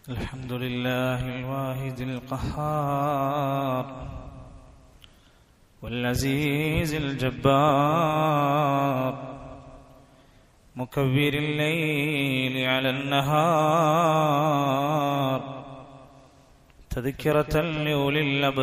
الحمد لله الواحد القهار والعزيز الجبار مكبر الليل على النهار تذكرة لأولي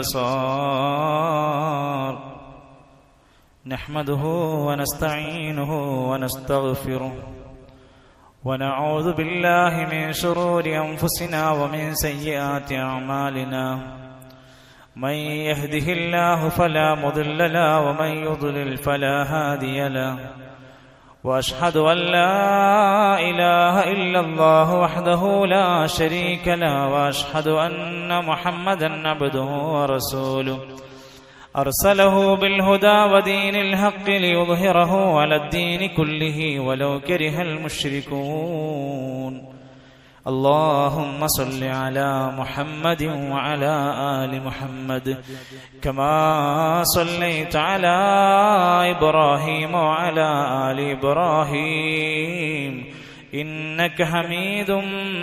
الأبصار نحمده ونستعينه ونستغفره ونعوذ بالله من شرور أنفسنا ومن سيئات أعمالنا من يهده الله فلا مضل له ومن يضلل فلا هادي له وأشهد أن لا إله إلا الله وحده لا شريك له وأشهد أن محمدا عبده ورسوله أرسله بالهدى ودين الحق ليظهره على الدين كله ولو كره المشركون اللهم صل على محمد وعلى آل محمد كما صليت على إبراهيم وعلى آل إبراهيم إنك حميد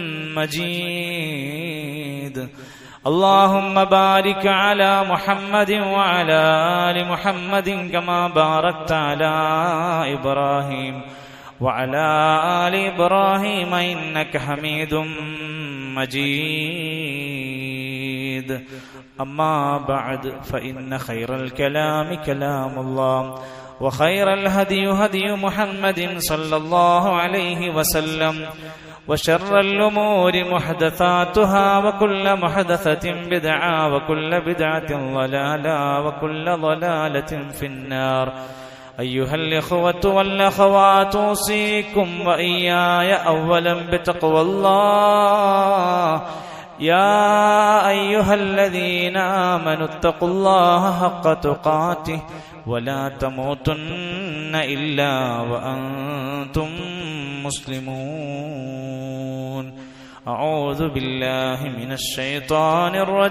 مجيد اللهم بارك على محمد وعلى آل محمد كما باركت على إبراهيم وعلى آل إبراهيم إنك حميد مجيد أما بعد فإن خير الكلام كلام الله وخير الهدي هدي محمد صلى الله عليه وسلم وشر الأمور محدثاتها وكل محدثة بدعة وكل بدعة ضلالة وكل ضلالة في النار أيها الإخوة والأخوات أوصيكم وإياي أولا بتقوى الله يا أيها الذين آمنوا اتقوا الله حق تقاته ولا تموتن إلا وأنتم مسلمون أعوذ بالله من الشيطان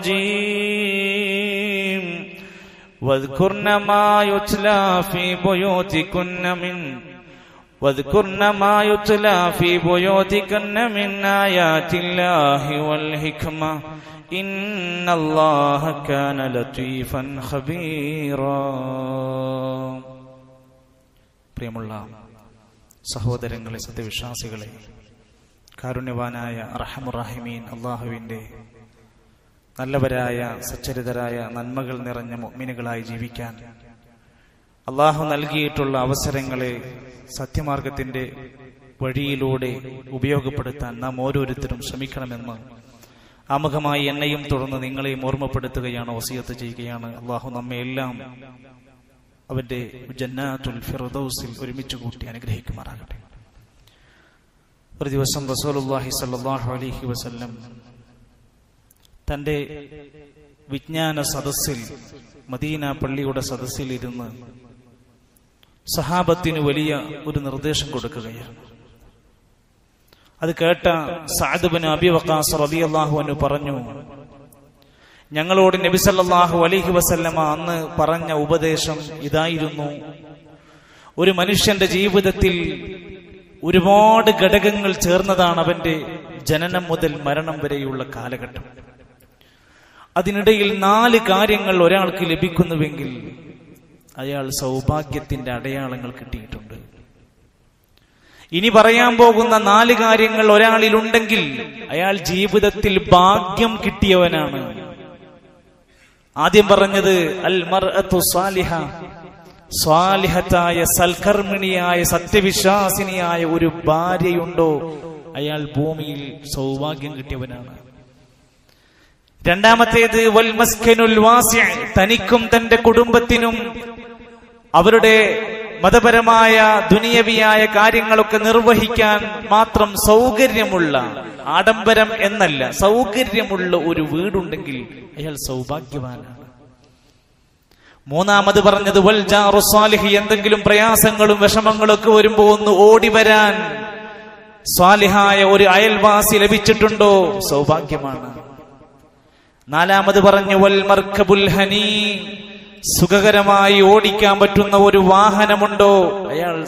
الرجيم واذكرن ما يتلى في بيوتكن من واذكرن ما يتلى في بيوتكن من آيات الله والحكمة إن الله كان لطيفا خبيرا പ്രിയമുള്ള സഹോദരങ്ങളെ സത്യവിശ്വാസികളെ കാരുണ്യവാനായ റഹമുറാഹിമീൻ അള്ളാഹുവിൻ്റെ നല്ലവരായ സച്ചരിതരായ നന്മകൾ നിറഞ്ഞ മുഅ്മിനുകളായി ജീവിക്കാൻ അള്ളാഹു നൽകിയിട്ടുള്ള അവസരങ്ങളെ സത്യമാർഗത്തിന്റെ വഴിയിലൂടെ ഉപയോഗപ്പെടുത്താൻ നാം ഓരോരുത്തരും ശ്രമിക്കണമെന്ന് ആമുഖമായി എന്നെയും തുടർന്ന് നിങ്ങളെയും ഓർമ്മപ്പെടുത്തുകയാണ് വസിയത്ത് ചെയ്യുകയാണ് അള്ളാഹു നമ്മെ എല്ലാം അവന്റെ ജന്നാത്തുൽ ഫിറദൌസിൽ ഒരുമിച്ച് കൂട്ടി അനുഗ്രഹിക്കുമാറാകട്ടെ ഒരു ദിവസം റസൂലുള്ളാഹി സ്വല്ലല്ലാഹു അലൈഹി വസല്ലം തന്റെ വിജ്ഞാന സദസ്സിൽ മദീന പള്ളിയുടെ സദസ്സിൽ ഇരുന്ന് സഹാബത്തിന് വലിയ ഒരു നിർദ്ദേശം കൊടുക്കുകയാണ് അത് കേട്ട സാദുബിൻ അബി വക്കാസ് റളിയല്ലാഹു അൻഹു പറഞ്ഞു ഞങ്ങളോട് നബി സല്ലല്ലാഹു അലൈഹി വസല്ലമ അന്ന് പറഞ്ഞ ഉപദേശം ഇതായിരുന്നു ഒരു മനുഷ്യന്റെ ജീവിതത്തിൽ ഒരുപാട് ഘടകങ്ങൾ ചേർന്നതാണ് അവന്റെ ജനനം മുതൽ മരണം വരെയുള്ള കാലഘട്ടം അതിനിടയിൽ നാല് കാര്യങ്ങൾ ഒരാൾക്ക് ലഭിക്കുന്നുവെങ്കിൽ അയാൾ സൗഭാഗ്യത്തിന്റെ അടയാളങ്ങൾ കിട്ടിയിട്ടുണ്ട് ഇനി പറയാൻ പോകുന്ന നാല് കാര്യങ്ങൾ ഒരാളിലുണ്ടെങ്കിൽ അയാൾ ജീവിതത്തിൽ ഭാഗ്യം കിട്ടിയവനാണ് ആദ്യം പറഞ്ഞത് അൽ മർഅത്തു സാലിഹ സ്വാലിഹത്തായ സൽക്കർമ്മിണിയായ സത്യവിശ്വാസിനിയായ ഒരു ഭാര്യയുണ്ടോ അയാൾ ഭൂമിയിൽ സൗഭാഗ്യം കിട്ടിയവനാണ് രണ്ടാമത്തേത് വൽമസ്കനുൽ വാസി തനിക്കും തന്റെ കുടുംബത്തിനും അവരുടെ മതപരമായ ദുനിയവിയായ കാര്യങ്ങളൊക്കെ നിർവഹിക്കാൻ മാത്രം സൗകര്യമുള്ള ആഡംബരം എന്നല്ല സൗകര്യമുള്ള ഒരു വീടുണ്ടെങ്കിൽ അയാൾ സൗഭാഗ്യവാനാണ് മൂന്നാമത് പറഞ്ഞത് വൽ ജാറു സാലിഹി എന്തെങ്കിലും പ്രയാസങ്ങളും വിഷമങ്ങളും ഒക്കെ വരുമ്പോ ഒന്ന് ഓടി വരാൻ സ്വാലിഹായ ഒരു അയൽവാസി ലഭിച്ചിട്ടുണ്ടോ സൗഭാഗ്യമാണ് നാലാമത് പറഞ്ഞു വൽ മർക്കബുൽ ഹനീ സുഖകരമായി ഓടിക്കാൻ പറ്റുന്ന ഒരു വാഹനമുണ്ടോ അയാൾ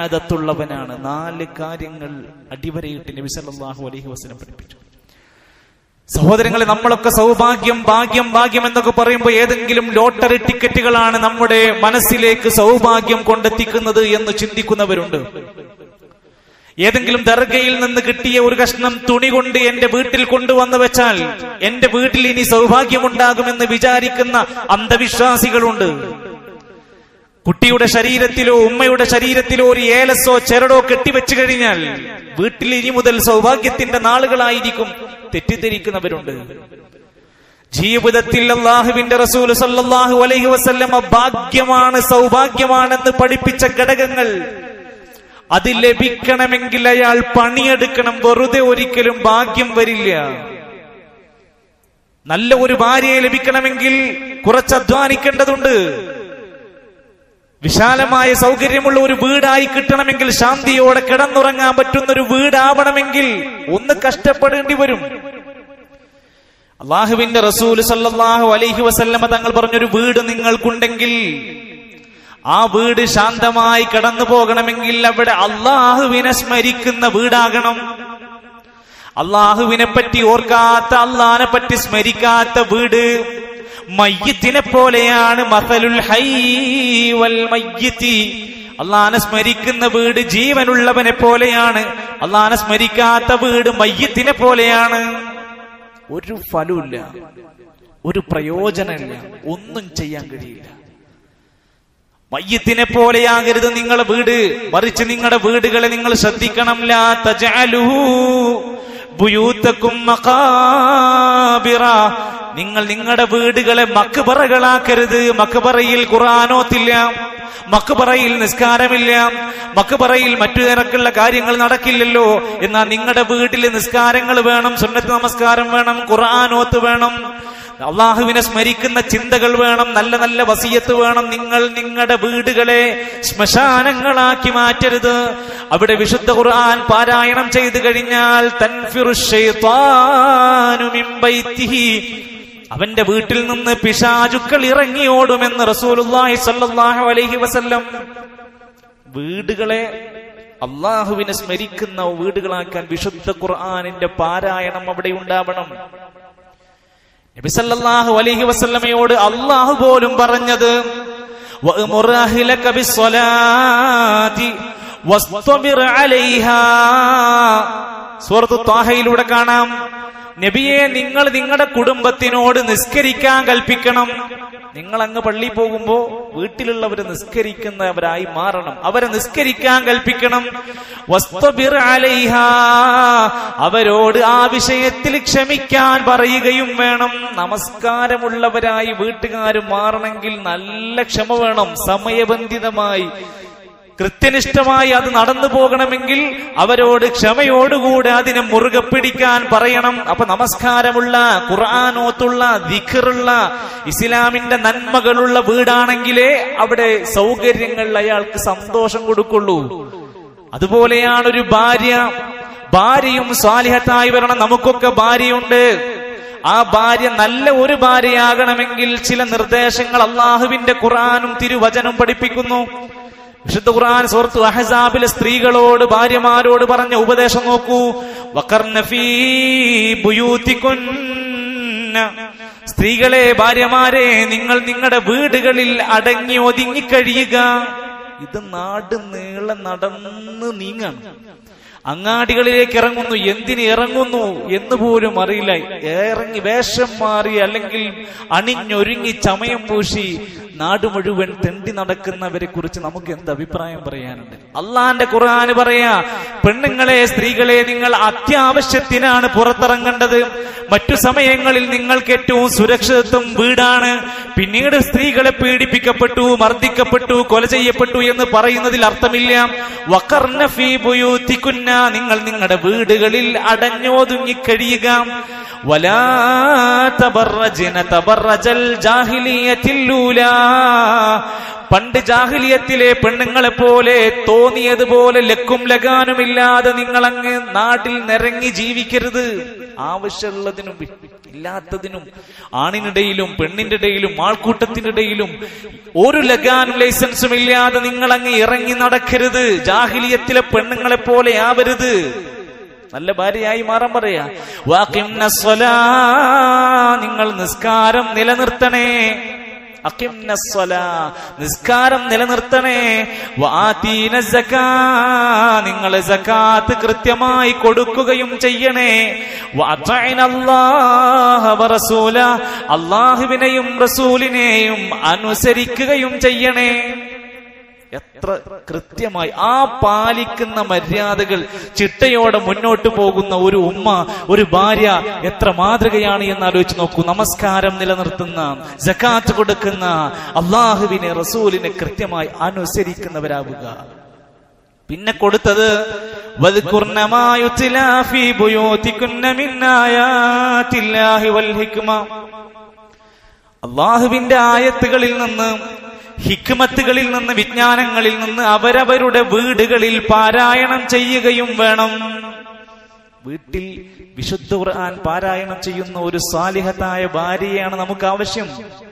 സാദത്തുള്ളവനാണ് നാല് കാര്യങ്ങൾ അടിവരയിട്ട് നബി സല്ലല്ലാഹു അലൈഹി വസല്ലം പഠിപ്പിച്ചു സഹോദരങ്ങളെ നമ്മളൊക്കെ സൗഭാഗ്യം ഭാഗ്യം ഭാഗ്യം എന്നൊക്കെ പറയുമ്പോൾ ഏതെങ്കിലും ലോട്ടറി ടിക്കറ്റുകളാണ് നമ്മുടെ മനസ്സിലേക്ക് സൗഭാഗ്യം കൊണ്ടെത്തിക്കുന്നത് എന്ന് ചിന്തിക്കുന്നവരുണ്ട് ഏതെങ്കിലും ദർഗയിൽ നിന്ന് കിട്ടിയ ഒരു കഷ്ണം തുണി കൊണ്ട് എന്റെ വീട്ടിൽ കൊണ്ടുവന്നു വെച്ചാൽ എന്റെ വീട്ടിൽ ഇനി സൗഭാഗ്യമുണ്ടാകുമെന്ന് വിചാരിക്കുന്ന അന്ധവിശ്വാസികളുണ്ട് കുട്ടിയുടെ ശരീരത്തിലോ ഉമ്മയുടെ ശരീരത്തിലോ ഒരു ഏലസോ ചെരടോ കെട്ടിവെച്ചു കഴിഞ്ഞാൽ വീട്ടിൽ ഇനി മുതൽ സൗഭാഗ്യത്തിന്റെ നാളുകളായിരിക്കും തെറ്റിദ്ധരിക്കുന്നവരുണ്ട് ജീവിതത്തിൽ അള്ളാഹുവിന്റെ റസൂൽ സല്ലല്ലാഹു അലൈഹി വസല്ലമ ഭാഗ്യമാണ് സൗഭാഗ്യമാണെന്ന് പഠിപ്പിച്ച ഘടകങ്ങൾ അത് ലഭിക്കണമെങ്കിൽ അയാൾ പണിയെടുക്കണം വെറുതെ ഒരിക്കലും ഭാഗ്യം വരില്ല നല്ല ഒരു ഭാര്യയെ ലഭിക്കണമെങ്കിൽ കുറച്ച് അധ്വാനിക്കേണ്ടതുണ്ട് വിശാലമായ സൗകര്യമുള്ള ഒരു വീടായി കിട്ടണമെങ്കിൽ ശാന്തിയോടെ കിടന്നുറങ്ങാൻ പറ്റുന്ന ഒരു വീടാവണമെങ്കിൽ ഒന്ന് കഷ്ടപ്പെടേണ്ടി വരും അള്ളാഹുവിന്റെ റസൂൽ സല്ലല്ലാഹു അലൈഹി വസല്ലമ തങ്ങൾ പറഞ്ഞൊരു വീട് നിങ്ങൾക്കുണ്ടെങ്കിൽ ആ വീട് ശാന്തമായി കടന്നു പോകണമെങ്കിൽ അവിടെ അള്ളാഹുവിനെ സ്മരിക്കുന്ന വീടാകണം അള്ളാഹുവിനെ പറ്റി ഓർക്കാത്ത അള്ളാഹിനെ പറ്റി സ്മരിക്കാത്ത വീട് മയ്യത്തിനെ പോലെയാണ് മസലുൽ ഹൈ വൽ മയ്യത്തി അള്ളാഹനെ സ്മരിക്കുന്ന വീട് ജീവനുള്ളവനെ പോലെയാണ് അള്ളാഹനെ സ്മരിക്കാത്ത വീട് മയ്യത്തിനെ പോലെയാണ് ഒരു ഫലമില്ല ഒരു പ്രയോജനമില്ല ഒന്നും ചെയ്യാൻ കഴിയില്ല മയ്യത്തിനെ പോലെയാകരുത് നിങ്ങളെ വീട് മറിച്ച് നിങ്ങളുടെ വീടുകളെ നിങ്ങൾ ശ്രദ്ധിക്കണം ലാ തജഅലൂ ബുയൂത്തക്കും മഖാബിറ നിങ്ങൾ നിങ്ങളുടെ വീടുകളെ മക്ബറകളാക്കരുത് മക്ബറയിൽ ഖുർആാനോത്തില്ല മക്ബറയിൽ നിസ്കാരമില്ല മക്ബറയിൽ മറ്റു നിരക്കുള്ള കാര്യങ്ങൾ നടക്കില്ലല്ലോ എന്നാൽ നിങ്ങളുടെ വീട്ടിൽ നിസ്കാരങ്ങൾ വേണം സുന്നത്ത് നമസ്കാരം വേണം ഖുർആാനോത്ത് വേണം അള്ളാഹുവിനെ സ്മരിക്കുന്ന ചിന്തകൾ വേണം നല്ല നല്ല വസീയത്ത് വേണം നിങ്ങൾ നിങ്ങളുടെ വീടുകളെ ശ്മശാനങ്ങളാക്കി മാറ്റരുത് അവിടെ വിശുദ്ധ ഖുർആൻ പാരായണം ചെയ്തു കഴിഞ്ഞാൽ തൻഫിറു ശൈത്വാനു മിൻ ബൈത്തിഹി അവന്റെ വീട്ടിൽ നിന്ന് പിശാചുക്കൾ ഇറങ്ങിയോടുമെന്ന് റസൂലുള്ളാഹി സ്വല്ലല്ലാഹു അലൈഹി വസല്ലം വീടുകളെ അള്ളാഹുവിനെ സ്മരിക്കുന്ന വീടുകളാക്കാൻ വിശുദ്ധ ഖുർആനിന്റെ പാരായണം അവിടെ ഉണ്ടാവണം നബിസല്ലാഹു അലൈഹി വസല്ലമയോട് അള്ളാഹു പോലും പറഞ്ഞത് وَأْمُرْ أَهْلَكَ بِالصَّلَاةِ وَاصْطَبِرْ عَلَيْهَا സൂറത്ത് താഹയിലൂടെ കാണാം നബിയെ നിങ്ങൾ നിങ്ങളുടെ കുടുംബത്തിനോട് നിസ്കരിക്കാൻ കൽപ്പിക്കണം നിങ്ങൾ അങ്ങ് പള്ളി പോകുമ്പോ വീട്ടിലുള്ളവര് നിസ്കരിക്കുന്നവരായി മാറണം അവരെ നിസ്കരിക്കാൻ കൽപ്പിക്കണം വസ്തബിർ അലൈഹ അവരോട് ആ വിഷയത്തിൽ ക്ഷമിക്കാൻ പറയുകയും വേണം നമസ്കാരമുള്ളവരായി വീട്ടുകാർ മാറണമെങ്കിൽ നല്ല ക്ഷമ വേണം സമയബന്ധിതമായി കൃത്യനിഷ്ഠമായി അത് നടന്നു പോകണമെങ്കിൽ അവരോട് ക്ഷമയോടുകൂടെ അതിനെ മുറുകെ പിടിക്കാൻ പറയണം അപ്പൊ നമസ്കാരമുള്ള ഖുർആാനോത്തുള്ള ദിഖറുള്ള ഇസ്ലാമിന്റെ നന്മകളുള്ള വീടാണെങ്കിലേ അവിടെ സൗകര്യങ്ങൾ അയാൾക്ക് സന്തോഷം കൊടുക്കുള്ളൂ അതുപോലെയാണ് ഒരു ഭാര്യ ഭാര്യയും സ്വാലിഹത്തായി വരണം നമുക്കൊക്കെ ഭാര്യയുണ്ട് ആ ഭാര്യ നല്ല ഒരു ഭാര്യയാകണമെങ്കിൽ ചില നിർദ്ദേശങ്ങൾ അള്ളാഹുവിന്റെ ഖുർആാനും തിരുവചനം പഠിപ്പിക്കുന്നു വിശുദ്ധ ഖുർആൻ സുഹൃത്തു അഹസാബിലെ സ്ത്രീകളോട് ഭാര്യമാരോട് പറഞ്ഞ ഉപദേശം നോക്കൂ വക്കർന ഫീ ബുയൂത്തികുന്ന സ്ത്രീകളെ ഭാര്യമാരെ നിങ്ങൾ നിങ്ങളുടെ വീടുകളിൽ അടങ്ങി ഒതുങ്ങി കഴിയുക ഇത് നാട് നീളെ നടന്ന് നീങ്ങാണ് അങ്ങാടികളിലേക്ക് ഇറങ്ങുന്നു എന്തിന് ഇറങ്ങുന്നു എന്ന് പോലും അറിയില്ല ഇറങ്ങി വേഷം മാറി അല്ലെങ്കിൽ അണിഞ്ഞൊരുങ്ങി ചമയം പൂശി നാട് മുഴുവൻ തെണ്ടി നടക്കുന്നവരെ കുറിച്ച് നമുക്ക് എന്ത് അഭിപ്രായം പറയാനുണ്ട് അള്ളാന്റെ ഖുർആന് പറയാ പെണ്ണുങ്ങളെ സ്ത്രീകളെ നിങ്ങൾ അത്യാവശ്യത്തിനാണ് പുറത്തിറങ്ങേണ്ടത് മറ്റു സമയങ്ങളിൽ നിങ്ങൾക്ക് ഏറ്റവും സുരക്ഷിതത്വം വീടാണ് പിന്നീട് സ്ത്രീകളെ പീഡിപ്പിക്കപ്പെട്ടു മർദ്ദിക്കപ്പെട്ടു കൊല ചെയ്യപ്പെട്ടു എന്ന് പറയുന്നതിൽ അർത്ഥമില്ല വക്കർന ഫീ ബുയൂത്തിക്കുന്ന നിങ്ങൾ നിങ്ങളുടെ വീടുകളിൽ അടഞ്ഞോതുങ്ങി കഴിയുക വലാ തബറജന തബറജൽ ജാഹിലിയത്തില്ലൂല പണ്ട് ജാഹിലിയത്തിലെ പെണ്ണുങ്ങളെ പോലെ തോന്നിയതുപോലെ ലക്കും ലഗാനുമില്ലാതെ നിങ്ങൾ അങ്ങ് നാട്ടിൽ നിറങ്ങി ജീവിക്കരുത് ആവശ്യമുള്ളതിനും ഇല്ലാത്തതിനും ആണിനിടയിലും പെണ്ണിന്റെ ഇടയിലും ആൾക്കൂട്ടത്തിനിടയിലും ഒരു ലഗാനും ലൈസൻസും ഇല്ലാതെ നിങ്ങൾ അങ്ങ് ഇറങ്ങി നടക്കരുത് ജാഹിലിയത്തിലെ പെണ്ണുങ്ങളെ പോലെ ആവരുത് നല്ല ഭാര്യയായി മാറാൻ പറയാ വാക്കിംന സ്വലാ നിങ്ങൾ നിസ്കാരം നിലനിർത്തണേ അഖിംന സ്വലാ നിസ്കാരം നിലനിർത്തണേ വാതീന സക്കാ നിങ്ങൾ സക്കാത്ത് കൃത്യമായി കൊടുക്കുകയും ചെയ്യണേ വഅതഅന അല്ലാഹ വറസൂല അല്ലാഹുവിനെയും റസൂലിനെയും അനുസരിക്കുകയും ചെയ്യണേ എത്ര കൃത്യമായി ആ പാലിക്കുന്ന മര്യാദകൾ ചിട്ടയോടെ മുന്നോട്ട് പോകുന്ന ഒരു ഉമ്മ ഒരു ഭാര്യ എത്ര മാതൃകയാണ് എന്ന് ആലോചിച്ച് നോക്കൂ നമസ്കാരം നിലനിർത്തുന്ന ജക്കാത്ത് കൊടുക്കുന്ന അള്ളാഹുവിനെ റസൂലിനെ കൃത്യമായി അനുസരിക്കുന്നവരാവുക പിന്നെ കൊടുത്തത് വദ്കുർന മാ യുത്ലാ ഫീ ബുയൂതികുന്ന മിൻ ആയാത്തില്ലാഹി വൽ ഹിക്മ അള്ളാഹുവിന്റെ ആയത്തുകളിൽ നിന്ന് ഹിക്മത്തുകളിൽ നിന്ന് വിജ്ഞാനങ്ങളിൽ നിന്ന് അവരവരുടെ വീടുകളിൽ പാരായണം ചെയ്യുകയും വേണം വീട്ടിൽ വിശുദ്ധ ഖുർആൻ പാരായണം ചെയ്യുന്ന ഒരു സാലിഹത്തായ ഭാര്യയാണ് നമുക്ക് ആവശ്യം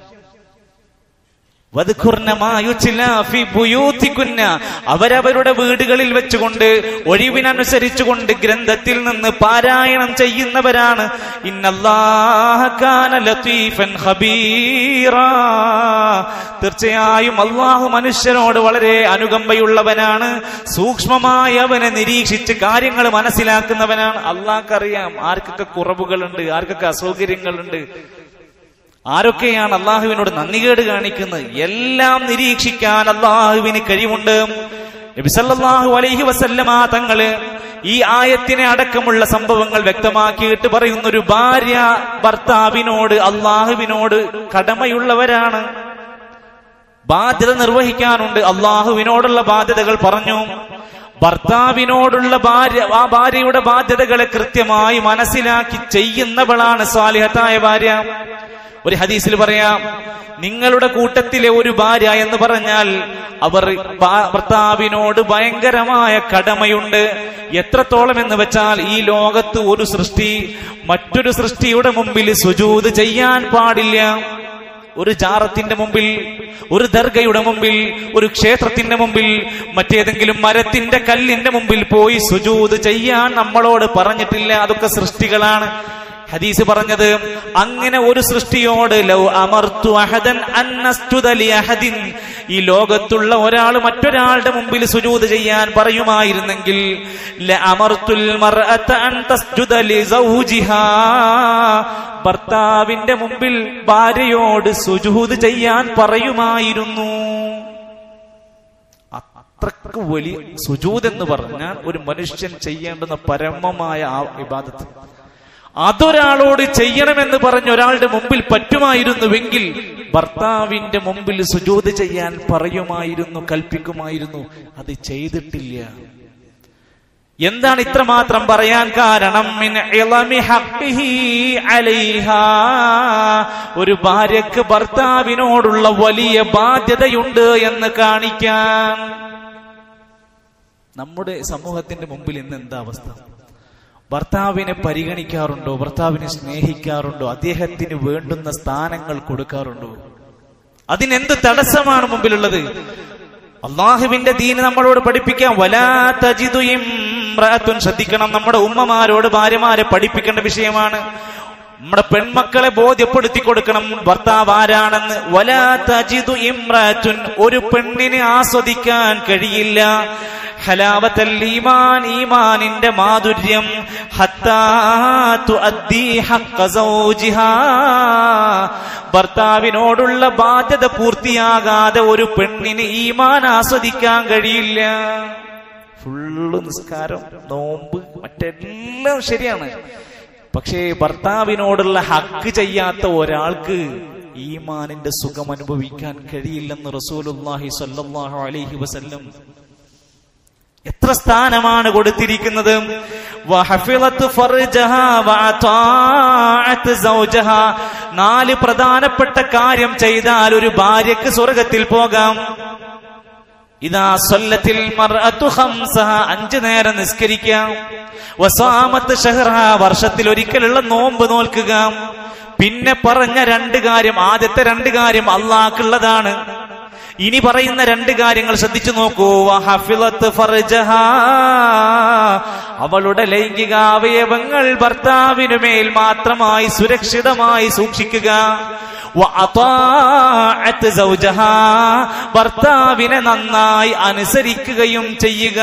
വദ്കുർന മാ യുത്ലാ ഫീ ബുയൂതികുന്ന അവരവരുടെ വീടുകളിൽ വെച്ചുകൊണ്ട് ഒഴിവിനനുസരിച്ചുകൊണ്ട് ഗ്രന്ഥത്തിൽ നിന്ന് പാരായണം ചെയ്യുന്നവരാണ് ഇന്നല്ലാഹ കാന ലതീഫൻ ഖബീറാ തീർച്ചയായും അള്ളാഹു മനുഷ്യനോട് വളരെ അനുകമ്പയുള്ളവനാണ് സൂക്ഷ്മമായി അവനെ നിരീക്ഷിച്ച് കാര്യങ്ങൾ മനസ്സിലാക്കുന്നവനാണ് അള്ളാഹ്ക്കറിയാം ആർക്കൊക്കെ കുറവുകളുണ്ട് ആർക്കൊക്കെ അസൗകര്യങ്ങളുണ്ട് ആരൊക്കെയാണ് അള്ളാഹുവിനോട് നന്ദികേട് കാണിക്കുന്നത് എല്ലാം നിരീക്ഷിക്കാൻ അള്ളാഹുവിന് കഴിവുണ്ട് നബിസല്ലാഹു അലൈഹി വസല്ലമ തങ്ങള് ഈ ആയത്തിനെ അടക്കമുള്ള സംഭവങ്ങൾ വ്യക്തമാക്കിയിട്ട് പറയുന്ന ഒരു ഭാര്യ ഭർത്താവിനോട് അള്ളാഹുവിനോട് കടമയുള്ളവരാണ് ബാധ്യത നിർവഹിക്കാനുണ്ട് അള്ളാഹുവിനോടുള്ള ബാധ്യതകൾ പറഞ്ഞു ഭർത്താവിനോടുള്ള ഭാര്യ ആ ഭാര്യയുടെ ബാധ്യതകളെ കൃത്യമായി മനസ്സിലാക്കി ചെയ്യുന്നവളാണ് സ്വാലിഹത്തായ ഭാര്യ ഒരു ഹദീസിൽ പറയാം നിങ്ങളുടെ കൂട്ടത്തിലെ ഒരു ഭാര്യ എന്ന് പറഞ്ഞാൽ അവർ ഭാ- ഭർത്താവിനോട് ഭയങ്കരമായ കടമയുണ്ട് എത്രത്തോളം എന്ന് വെച്ചാൽ ഈ ലോകത്ത് ഒരു സൃഷ്ടി മറ്റൊരു സൃഷ്ടിയുടെ മുമ്പിൽ സുജൂത് ചെയ്യാൻ പാടില്ല ഒരു ജാറത്തിന്റെ മുമ്പിൽ ഒരു ദർഗയുടെ മുമ്പിൽ ഒരു ക്ഷേത്രത്തിന്റെ മുമ്പിൽ മറ്റേതെങ്കിലും മരത്തിന്റെ കല്ലിന്റെ മുമ്പിൽ പോയി സുജൂത് ചെയ്യാൻ നമ്മളോട് പറഞ്ഞിട്ടില്ല അതൊക്കെ സൃഷ്ടികളാണ് ഹദീസ് പറഞ്ഞത് അങ്ങനെ ഒരു സൃഷ്ടിയോട് ലൗ അമർത്തു അഹദൻ അന്നസ്തുത ലി അഹദിൻ ഈ ലോകത്തുള്ള ഒരാൾ മറ്റൊരാളുടെ മുമ്പിൽ സുജൂത് ചെയ്യാൻ പറയുമായിരുന്നെങ്കിൽ ലഅമർത്തുൽ മർഅത അൻ തസ്ജുദ ലി സൗജിഹാ ഭർത്താവിന്റെ മുമ്പിൽ ഭാര്യയോട് സുജൂത് ചെയ്യാൻ പറയുമായിരുന്നു അത്രക്ക് വലിയ സുജൂത് എന്ന് പറഞ്ഞാൽ ഒരു മനുഷ്യൻ ചെയ്യേണ്ടുന്ന പരമമായ ആ വിവാദത്ത് അതൊരാളോട് ചെയ്യണമെന്ന് പറഞ്ഞ ഒരാളുടെ മുമ്പിൽ പറ്റുമായിരുന്നുവെങ്കിൽ ഭർത്താവിന്റെ മുമ്പിൽ സുജൂത് ചെയ്യാൻ പറയുമായിരുന്നു കൽപ്പിക്കുമായിരുന്നു അത് ചെയ്തിട്ടില്ല എന്താണ് ഇത്രമാത്രം പറയാൻ കാരണം മിൻ ഇളമി ഹഖ്ഖിഹി അലൈഹാ. ഒരു ഭാര്യക്ക് ഭർത്താവിനോടുള്ള വലിയ ബാധ്യതയുണ്ട് എന്ന് കാണിക്കാൻ നമ്മുടെ സമൂഹത്തിന്റെ മുമ്പിൽ ഇന്ന് എന്താ അവസ്ഥ ഭർത്താവിനെ പരിഗണിക്കാറുണ്ടോ ഭർത്താവിനെ സ്നേഹിക്കാറുണ്ടോ അദ്ദേഹത്തിന് വേണ്ടുന്ന സ്ഥാനങ്ങൾ കൊടുക്കാറുണ്ടോ അതിനെന്ത് തടസ്സമാണ് മുമ്പിലുള്ളത് അള്ളാഹുവിന്റെ ദീന് നമ്മളോട് പഠിപ്പിക്കാം വലാ തജിദു ഇംറഅത്തുൻ ശ്രദ്ധിക്കണം നമ്മുടെ ഉമ്മമാരോട് ഭാര്യമാരെ പഠിപ്പിക്കേണ്ട വിഷയമാണ് നമ്മുടെ പെൺമക്കളെ ബോധ്യപ്പെടുത്തി കൊടുക്കണം ഭർത്താവ് ആരാണെന്ന് വലാ തജിദു ഇംറഅത്തുൻ ഒരു പെണ്ണിനെ ആസ്വദിക്കാൻ കഴിയില്ല ഹലാവത്തൽ ഈമാൻ ഈമാനിന്റെ മാധുര്യം ഹത്താ തുഅദ്ദി ഹഖ്ഖ സൗജിഹാ ഭർത്താവിനോടുള്ള ബാധ്യത പൂർത്തിയാകാതെ ഒരു പെണ്ണിന് ഈമാൻ ആസ്വദിക്കാൻ കഴിയില്ല ഫുള്ള് നിസ്കാരം നോമ്പ് മറ്റെല്ലാം ശരിയാണ് പക്ഷേ ഭർത്താവിനോടുള്ള ഹക്ക് ചെയ്യാത്ത ഒരാൾക്ക് ഈമാനിന്റെ സുഖം അനുഭവിക്കാൻ കഴിയില്ലെന്ന് റസൂലുള്ളാഹി സ്വല്ലല്ലാഹു അലൈഹി വസല്ലം എത്ര സ്ഥാനമാണ് കൊടുത്തിരിക്കുന്നത് വഹഫിളത്ത് ഫർജഹാ വഅതാഅത്ത് സൗജഹാ. നാല് പ്രധാനപ്പെട്ട കാര്യം ചെയ്താൽ ഒരു ഭാര്യക്ക് സ്വർഗത്തിൽ പോകാം ഇതാ സൊല്ലത്തിൽ മർഅത്തു ഖംസഹ അഞ്ചു നേരം നിസ്കരിക്കാം വസാമത്ത് ഷഹ്റഹ വർഷത്തിൽ ഒരിക്കലുള്ള നോമ്പ് നോൽക്കുക പിന്നെ പറഞ്ഞ രണ്ട് കാര്യം ആദ്യത്തെ രണ്ട് കാര്യം അള്ളാഹ്ക്കുള്ളതാണ് ഇനി പറയുന്ന രണ്ട് കാര്യങ്ങൾ ശ്രദ്ധിച്ചു നോക്കൂ വഹഫിളത്ത് ഫർജഹാ. അവളുടെ ലൈംഗിക അവയവങ്ങൾ ഭർത്താവിനുമേൽ മാത്രമായി സുരക്ഷിതമായി സൂക്ഷിക്കുക വഅതാഅത്ത് സൗജഹാ. ഭർത്താവിനെ നന്നായി അനുസരിക്കുകയും ചെയ്യുക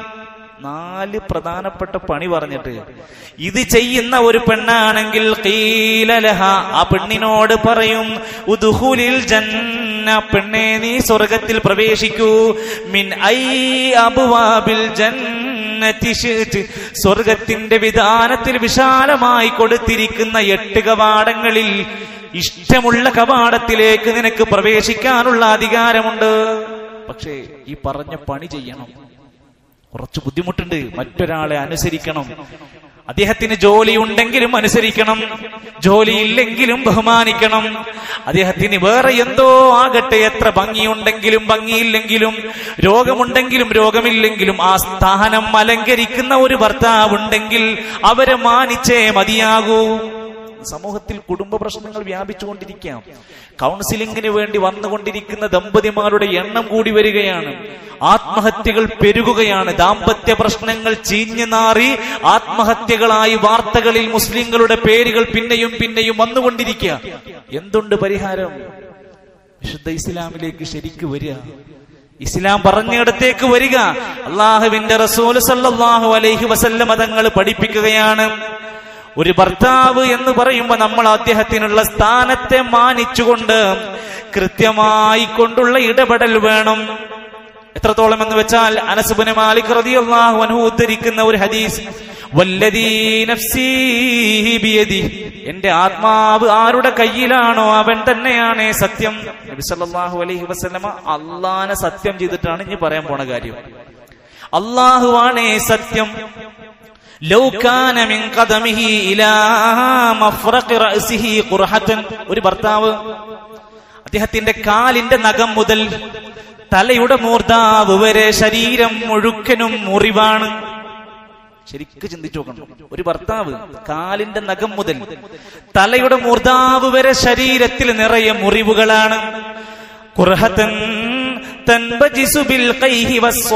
നാല് പ്രധാനപ്പെട്ട പണി പറഞ്ഞിട്ട് ഇത് ചെയ്യുന്ന ഒരു പെണ്ണാണെങ്കിൽ കീലലഹ ആ പെണ്ണിനോട് പറയും ഉദുഹുലിൽ ജന്ന പെണ്ണെ നീ സ്വർഗത്തിൽ പ്രവേശിക്കൂ മിൻ ഐ അബുവാബിൽ ജന്നതി ശിഅ്ത്. സ്വർഗത്തിന്റെ വിധാനത്തിൽ വിശാലമായി കൊടുത്തിരിക്കുന്ന എട്ട് കവാടങ്ങളിൽ ഇഷ്ടമുള്ള കവാടത്തിലേക്ക് നിനക്ക് പ്രവേശിക്കാനുള്ള അധികാരമുണ്ട് പക്ഷേ ഈ പറഞ്ഞ പണി ചെയ്യണം കുറച്ച് ബുദ്ധിമുട്ടുണ്ട് മറ്റൊരാളെ അനുസരിക്കണം അദ്ദേഹത്തിന് ജോലി ഉണ്ടെങ്കിലും അനുസരിക്കണം ജോലി ഇല്ലെങ്കിലും ബഹുമാനിക്കണം അദ്ദേഹത്തിന് വേറെ എന്തോ ആകട്ടെ എത്ര ഭംഗിയുണ്ടെങ്കിലും ഭംഗിയില്ലെങ്കിലും രോഗമുണ്ടെങ്കിലും രോഗമില്ലെങ്കിലും ആ സ്ഥാനം അലങ്കരിക്കുന്ന ഒരു ഭർത്താവ് ഉണ്ടെങ്കിൽ അവരെ മാനിച്ചേ മതിയാകൂ സമൂഹത്തിൽ കുടുംബ പ്രശ്നങ്ങൾ വ്യാപിച്ചുകൊണ്ടിരിക്കാം കൗൺസിലിംഗിന് വേണ്ടി വന്നുകൊണ്ടിരിക്കുന്ന ദമ്പതിമാരുടെ എണ്ണം കൂടി വരികയാണ് ആത്മഹത്യകൾ പെരുകുകയാണ് ദാമ്പത്യ പ്രശ്നങ്ങൾ ചീഞ്ഞു നാറി ആത്മഹത്യകളായി വാർത്തകളിൽ മുസ്ലിങ്ങളുടെ പേരുകൾ പിന്നെയും പിന്നെയും വന്നുകൊണ്ടിരിക്കുക എന്തുണ്ട് പരിഹാരം വിശുദ്ധ ഇസ്ലാമിലേക്ക് ശരിക്ക് വരിക ഇസ്ലാം പറഞ്ഞിടത്തേക്ക് വരിക അള്ളാഹുവിന്റെ റസൂൽ സല്ലല്ലാഹു അലൈഹി വസല്ലമ തങ്ങൾ പഠിപ്പിക്കുകയാണ് ഒരു ഭർത്താവ് എന്ന് പറയുമ്പോൾ നമ്മൾ അദ്ദേഹത്തിനുള്ള സ്ഥാനത്തെ മാനിച്ചുകൊണ്ട് കൃത്യമായി കൊണ്ടുള്ള ഇടപെടൽ വേണം എത്രത്തോളം എന്ന് വെച്ചാൽ അനസുബന് മാലിക് റളിയല്ലാഹു അൻഹു ഉദ്ധരിക്കുന്ന ഒരു ഹദീസ് വല്ലദീ നഫ്സീ ബിയദി എന്റെ ആത്മാവ് ആരുടെ കയ്യിലാണോ അവൻ തന്നെയാണ് സത്യം നബി സല്ലല്ലാഹു അലൈഹി വസല്ലമ അള്ളാനെ സത്യം ചെയ്തിട്ടാണ് ഇനി പറയാൻ പോണ കാര്യം അള്ളാഹുവാണേ സത്യം ലൗ കാന മിൻ ഖദമിഹി ഇലാ മഫ്റഖി റഅസിഹി ഖുർഹത്തൻ ഒരു ഭർത്താവ് അദ്ദേഹത്തിന്റെ കാലിന്റെ നഖം മുതൽ തലയുടെ മൂർധാവ് വരെ ശരീരം മുഴുക്കനും മുറിവാണ് ശരിക്ക് ചിന്തിച്ചു നോക്കണം ഒരു ഭർത്താവ് കാലിന്റെ നഖം മുതൽ തലയുടെ മൂർധാവ് വരെ ശരീരത്തിൽ നിറയെ മുറിവുകളാണ് ഖുർഹത്തൻ തൻബജിസു ബിൽ ഖൈഹി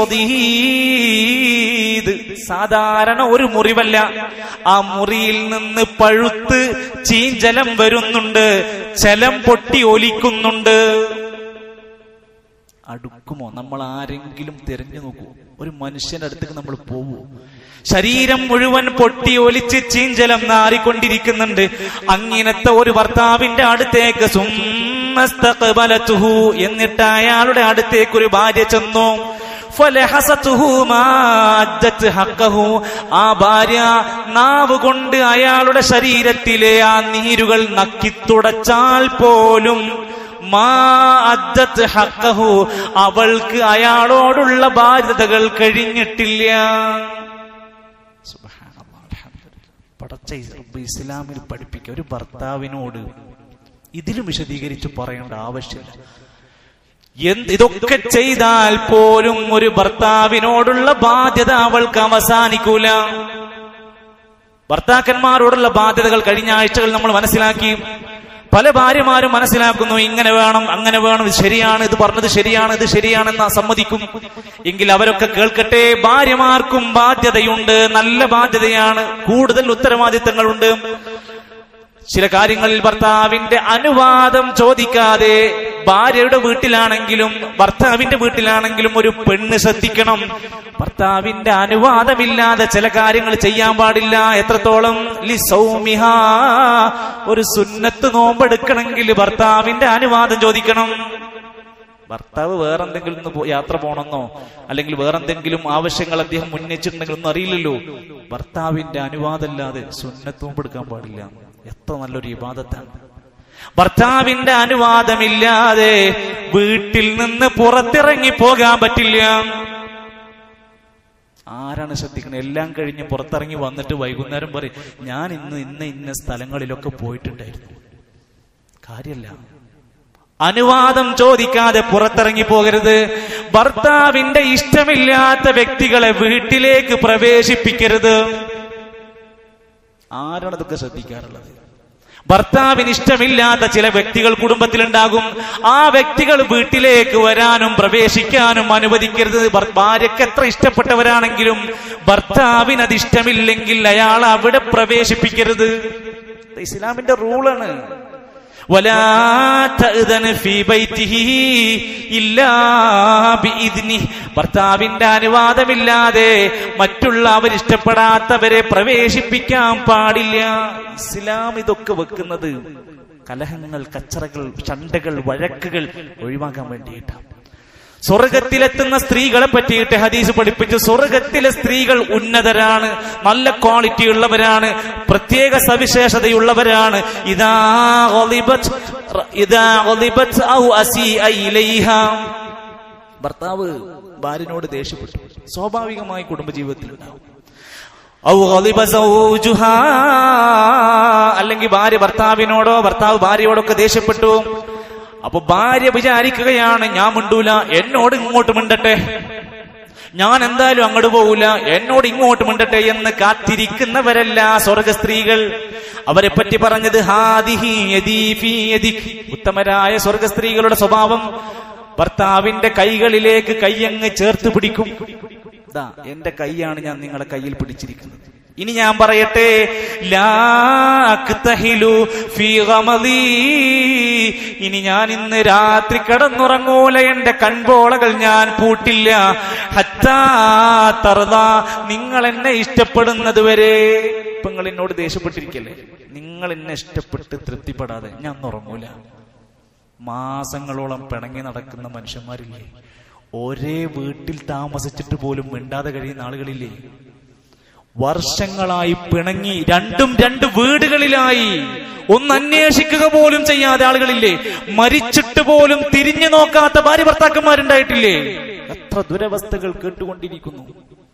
വസ്സദീദ്. സാധാരണ ഒരു മുറിവല്ല ആ മുറിയിൽ നിന്ന് പഴുത്ത് ചീഞ്ചലം വരുന്നുണ്ട് ചലം പൊട്ടി ഒലിക്കുന്നുണ്ട് അടുക്കുമോ നമ്മൾ ആരെങ്കിലും തിരഞ്ഞു നോക്കൂ ഒരു മനുഷ്യന്റെ അടുത്തേക്ക് നമ്മൾ പോവോ ശരീരം മുഴുവൻ പൊട്ടി ഒലിച്ച് ചീഞ്ചലം നാറിക്കൊണ്ടിരിക്കുന്നുണ്ട് അങ്ങനത്തെ ഒരു ഭർത്താവിന്റെ അടുത്തേക്ക് സുമ്മസ്തഖ്ബലതുഹു എന്നിട്ട് അയാളുടെ അടുത്തേക്ക് ഒരു ഭാര്യ ചെന്നു ഫലഹസതുഹു മാ അദ്ദത് ഹഖഹു. ആ ഭാര്യ നാവ് കൊണ്ട് അയാളുടെ ശരീരത്തിലെ ആ നീരുകൾ നക്കിത്തുടച്ചാൽ പോലും മാ അദ്ദത്ത് ഹഖഹു. അവൾക്ക് അയാളോടുള്ള ബാധ്യതകൾ കഴിഞ്ഞിട്ടില്ല സുബ്ഹാനല്ലാഹ്, അൽഹംദുലില്ലാഹ്. പടച്ച റബ്ബ് ഇസ്ലാമിൽ പഠിപ്പിക്കുക ഒരു ഭർത്താവിനോട് ഇതിലും വിശദീകരിച്ച് പറയേണ്ട ആവശ്യമില്ല എന്ത് ഇതൊക്കെ ചെയ്താൽ പോലും ഒരു ഭർത്താവിനോടുള്ള ബാധ്യത അവൾക്ക് അവസാനിക്കൂല ഭർത്താക്കന്മാരോടുള്ള ബാധ്യതകൾ കഴിഞ്ഞ ആഴ്ചകൾ നമ്മൾ മനസ്സിലാക്കി പല ഭാര്യമാരും മനസ്സിലാക്കുന്നു ഇങ്ങനെ വേണം അങ്ങനെ വേണം ഇത് ശരിയാണ് ഇത് പറഞ്ഞത് ശരിയാണ് ഇത് ശരിയാണെന്ന് സമ്മതിക്കും എങ്കിൽ അവരൊക്കെ കേൾക്കട്ടെ ഭാര്യമാർക്കും ബാധ്യതയുണ്ട് നല്ല ബാധ്യതയാണ് കൂടുതൽ ഉത്തരവാദിത്തങ്ങളുണ്ട് ചില കാര്യങ്ങളിൽ ഭർത്താവിന്റെ അനുവാദം ചോദിക്കാതെ ഭാര്യയുടെ വീട്ടിലാണെങ്കിലും ഭർത്താവിന്റെ വീട്ടിലാണെങ്കിലും ഒരു പെണ്ണ് ശ്രദ്ധിക്കണം ഭർത്താവിന്റെ അനുവാദമില്ലാതെ ചില കാര്യങ്ങൾ ചെയ്യാൻ പാടില്ല എത്രത്തോളം ലി സൗമിഹ ഒരു സുന്നത്ത് നോമ്പെടുക്കണമെങ്കിൽ ഭർത്താവിന്റെ അനുവാദം ചോദിക്കണം ഭർത്താവ് വേറെന്തെങ്കിലും ഒന്ന് പോ- യാത്ര പോണെന്നോ അല്ലെങ്കിൽ വേറെന്തെങ്കിലും ആവശ്യങ്ങൾ അദ്ദേഹം ഉന്നയിച്ചിട്ടുണ്ടെങ്കിൽ ഒന്നും അറിയില്ലല്ലോ ഭർത്താവിന്റെ അനുവാദമില്ലാതെ സുന്നത്ത് നോമ്പെടുക്കാൻ പാടില്ല എത്ര നല്ലൊരു ഇബാദത്താണ് ഭർത്താവിന്റെ അനുവാദമില്ലാതെ വീട്ടിൽ നിന്ന് പുറത്തിറങ്ങി പോകാൻ പറ്റില്ല ആരാണ് ശ്രദ്ധിക്കുന്നത് എല്ലാം കഴിഞ്ഞ് പുറത്തിറങ്ങി വന്നിട്ട് വൈകുന്നേരം പറയും ഞാൻ ഇന്ന് ഇന്ന ഇന്ന സ്ഥലങ്ങളിലൊക്കെ പോയിട്ടുണ്ടായിരുന്നു കാര്യല്ല അനുവാദം ചോദിക്കാതെ പുറത്തിറങ്ങി പോകരുത് ഭർത്താവിന്റെ ഇഷ്ടമില്ലാത്ത വ്യക്തികളെ വീട്ടിലേക്ക് പ്രവേശിപ്പിക്കരുത് ആരാണ് ഇതൊക്കെ ശ്രദ്ധിക്കാറുള്ളത് ഭർത്താവിന് ഇഷ്ടമില്ലാത്ത ചില വ്യക്തികൾ കുടുംബത്തിലുണ്ടാകും ആ വ്യക്തികൾ വീട്ടിലേക്ക് വരാനും പ്രവേശിക്കാനും അനുവദിക്കരുത് ഭർ- ഭാര്യയ്ക്ക് എത്ര ഇഷ്ടപ്പെട്ടവരാണെങ്കിലും ഭർത്താവിന് അത് ഇഷ്ടമില്ലെങ്കിൽ അയാൾ അവിടെ പ്രവേശിപ്പിക്കരുത് ഇത് ഇസ്ലാമിന്റെ റൂളാണ് ولا تأذن في بيته إلا بإذنه ഭർത്താവിന്റെ അനുവാദമില്ലാതെ മറ്റുള്ള അവരിഷ്ടപ്പെടാത്തവരെ പ്രവേശിപ്പിക്കാൻ പാടില്ല ഇസ്ലാം ഇതൊക്കെ വെക്കുന്നത് കലഹങ്ങൾ കച്ചറകൾ ചണ്ടകൾ വഴക്കുകൾ ഒഴിവാക്കാൻ വേണ്ടിയിട്ടാണ് സ്വർഗത്തിലെത്തുന്ന സ്ത്രീകളെ പറ്റിയിട്ട് ഹദീസ് പഠിപ്പിച്ചു സ്വർഗത്തിലെ സ്ത്രീകൾ ഉന്നതരാണ് നല്ല ക്വാളിറ്റി ഉള്ളവരാണ് പ്രത്യേക സവിശേഷതയുള്ളവരാണ് ഇതാ ഗളിബത് ഇതാ ഗളിബത് ഔ അസീഅ ഇലൈഹ ഭർത്താവ് ഭാര്യനോട് ദേഷ്യപ്പെട്ടു സ്വാഭാവികമായി കുടുംബജീവിതത്തിൽ ഉണ്ടാവും ഔ ഗളിബ സൗജുഹാ അല്ലെങ്കിൽ ഭാര്യ ഭർത്താവിനോടോ ഭർത്താവ് ഭാര്യയോടൊക്കെ ദേഷ്യപ്പെട്ടു അപ്പൊ ഭാര്യ വിചാരിക്കുകയാണ് ഞാൻ മിണ്ടൂല എന്നോട് ഇങ്ങോട്ട് മിണ്ടട്ടെ ഞാൻ എന്തായാലും അങ്ങോട്ട് പോകൂല എന്നോട് ഇങ്ങോട്ട് മിണ്ടട്ടെ എന്ന് കാത്തിരിക്കുന്നവരല്ല സ്വർഗ സ്ത്രീകൾ അവരെ പറ്റി പറഞ്ഞത് ഹാദിഹി യദീ ഫീ യദിക്. ഉത്തമരായ സ്വർഗ സ്ത്രീകളുടെ സ്വഭാവം ഭർത്താവിന്റെ കൈകളിലേക്ക് കയ്യങ്ങ് ചേർത്ത് പിടിക്കും ദാ എന്റെ കൈയാണ് ഞാൻ നിങ്ങളുടെ കയ്യിൽ പിടിച്ചിരിക്കുന്നത് ഇനി ഞാൻ പറയട്ടെ ലാ അക്തഹിലു ഫീ ഗമദീ. ഇനി ഞാൻ ഇന്ന് രാത്രി കിടന്നുറങ്ങൂല എന്റെ കൺപോളകൾ ഞാൻ പൂട്ടില്ല ഹത്താ തറുത നിങ്ങൾ എന്നെ ഇഷ്ടപ്പെടുന്നത് വരെ ഇപ്പൊ നിങ്ങൾ എന്നോട് ദേഷ്യപ്പെട്ടിരിക്കല്ലേ നിങ്ങൾ എന്നെ ഇഷ്ടപ്പെട്ട് തൃപ്തിപ്പെടാതെ ഞാൻ ഉറങ്ങൂല മാസങ്ങളോളം പിണങ്ങി നടക്കുന്ന മനുഷ്യന്മാരില്ലേ ഒരേ വീട്ടിൽ താമസിച്ചിട്ട് പോലും മിണ്ടാതെ കഴിയുന്ന ആളുകളില്ലേ വർഷങ്ങളായി പിണങ്ങി രണ്ടും രണ്ട് വീടുകളിലായി ഒന്ന് അന്വേഷിക്കുക പോലും ചെയ്യാതെ ആളുകളില്ലേ മരിച്ചിട്ട് പോലും തിരിഞ്ഞു നോക്കാത്ത ഭാര്യ ഭർത്താക്കന്മാരുണ്ടായിട്ടില്ലേ എത്ര ദുരവസ്ഥകൾ കേട്ടുകൊണ്ടിരിക്കുന്നു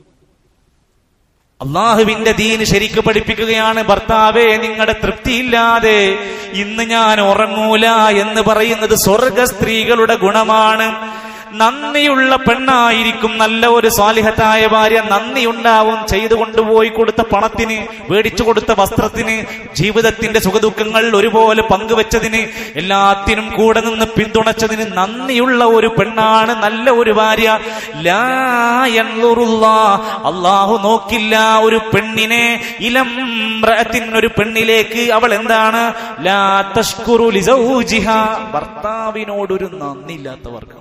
അള്ളാഹുവിന്റെ ദീന് ശരിക്ക് പഠിപ്പിക്കുകയാണ് ഭർത്താവേ നിങ്ങളുടെ തൃപ്തിയില്ലാതെ ഇന്ന് ഞാൻ ഉറങ്ങൂല എന്ന് പറയുന്നത് സ്വർഗ സ്ത്രീകളുടെ ഗുണമാണ് നന്ദിയുള്ള പെണ്ണായിരിക്കും നല്ല ഒരു സ്വാലിഹത്തായ ഭാര്യ നന്ദിയുണ്ടാവും ചെയ്തു കൊണ്ടുപോയി കൊടുത്ത പണത്തിന് മേടിച്ചു കൊടുത്ത വസ്ത്രത്തിന് ജീവിതത്തിന്റെ സുഖദുഃഖങ്ങൾ ഒരുപോലെ പങ്കുവെച്ചതിന് എല്ലാത്തിനും കൂടെ നിന്ന് പിന്തുണച്ചതിന് നന്ദിയുള്ള ഒരു പെണ്ണാണ് നല്ല ഒരു ഭാര്യ ലാ യൻളുറുല്ലാ. അള്ളാഹു നോക്കില്ല ഒരു പെണ്ണിനെ ഇലം ഒരു പെണ്ണിലേക്ക് അവൾ എന്താണ് ലാ തഷ്കുറു ലിസൗജിഹ. ഭർത്താവിനോടൊരു നന്ദിയില്ലാത്തവർക്ക്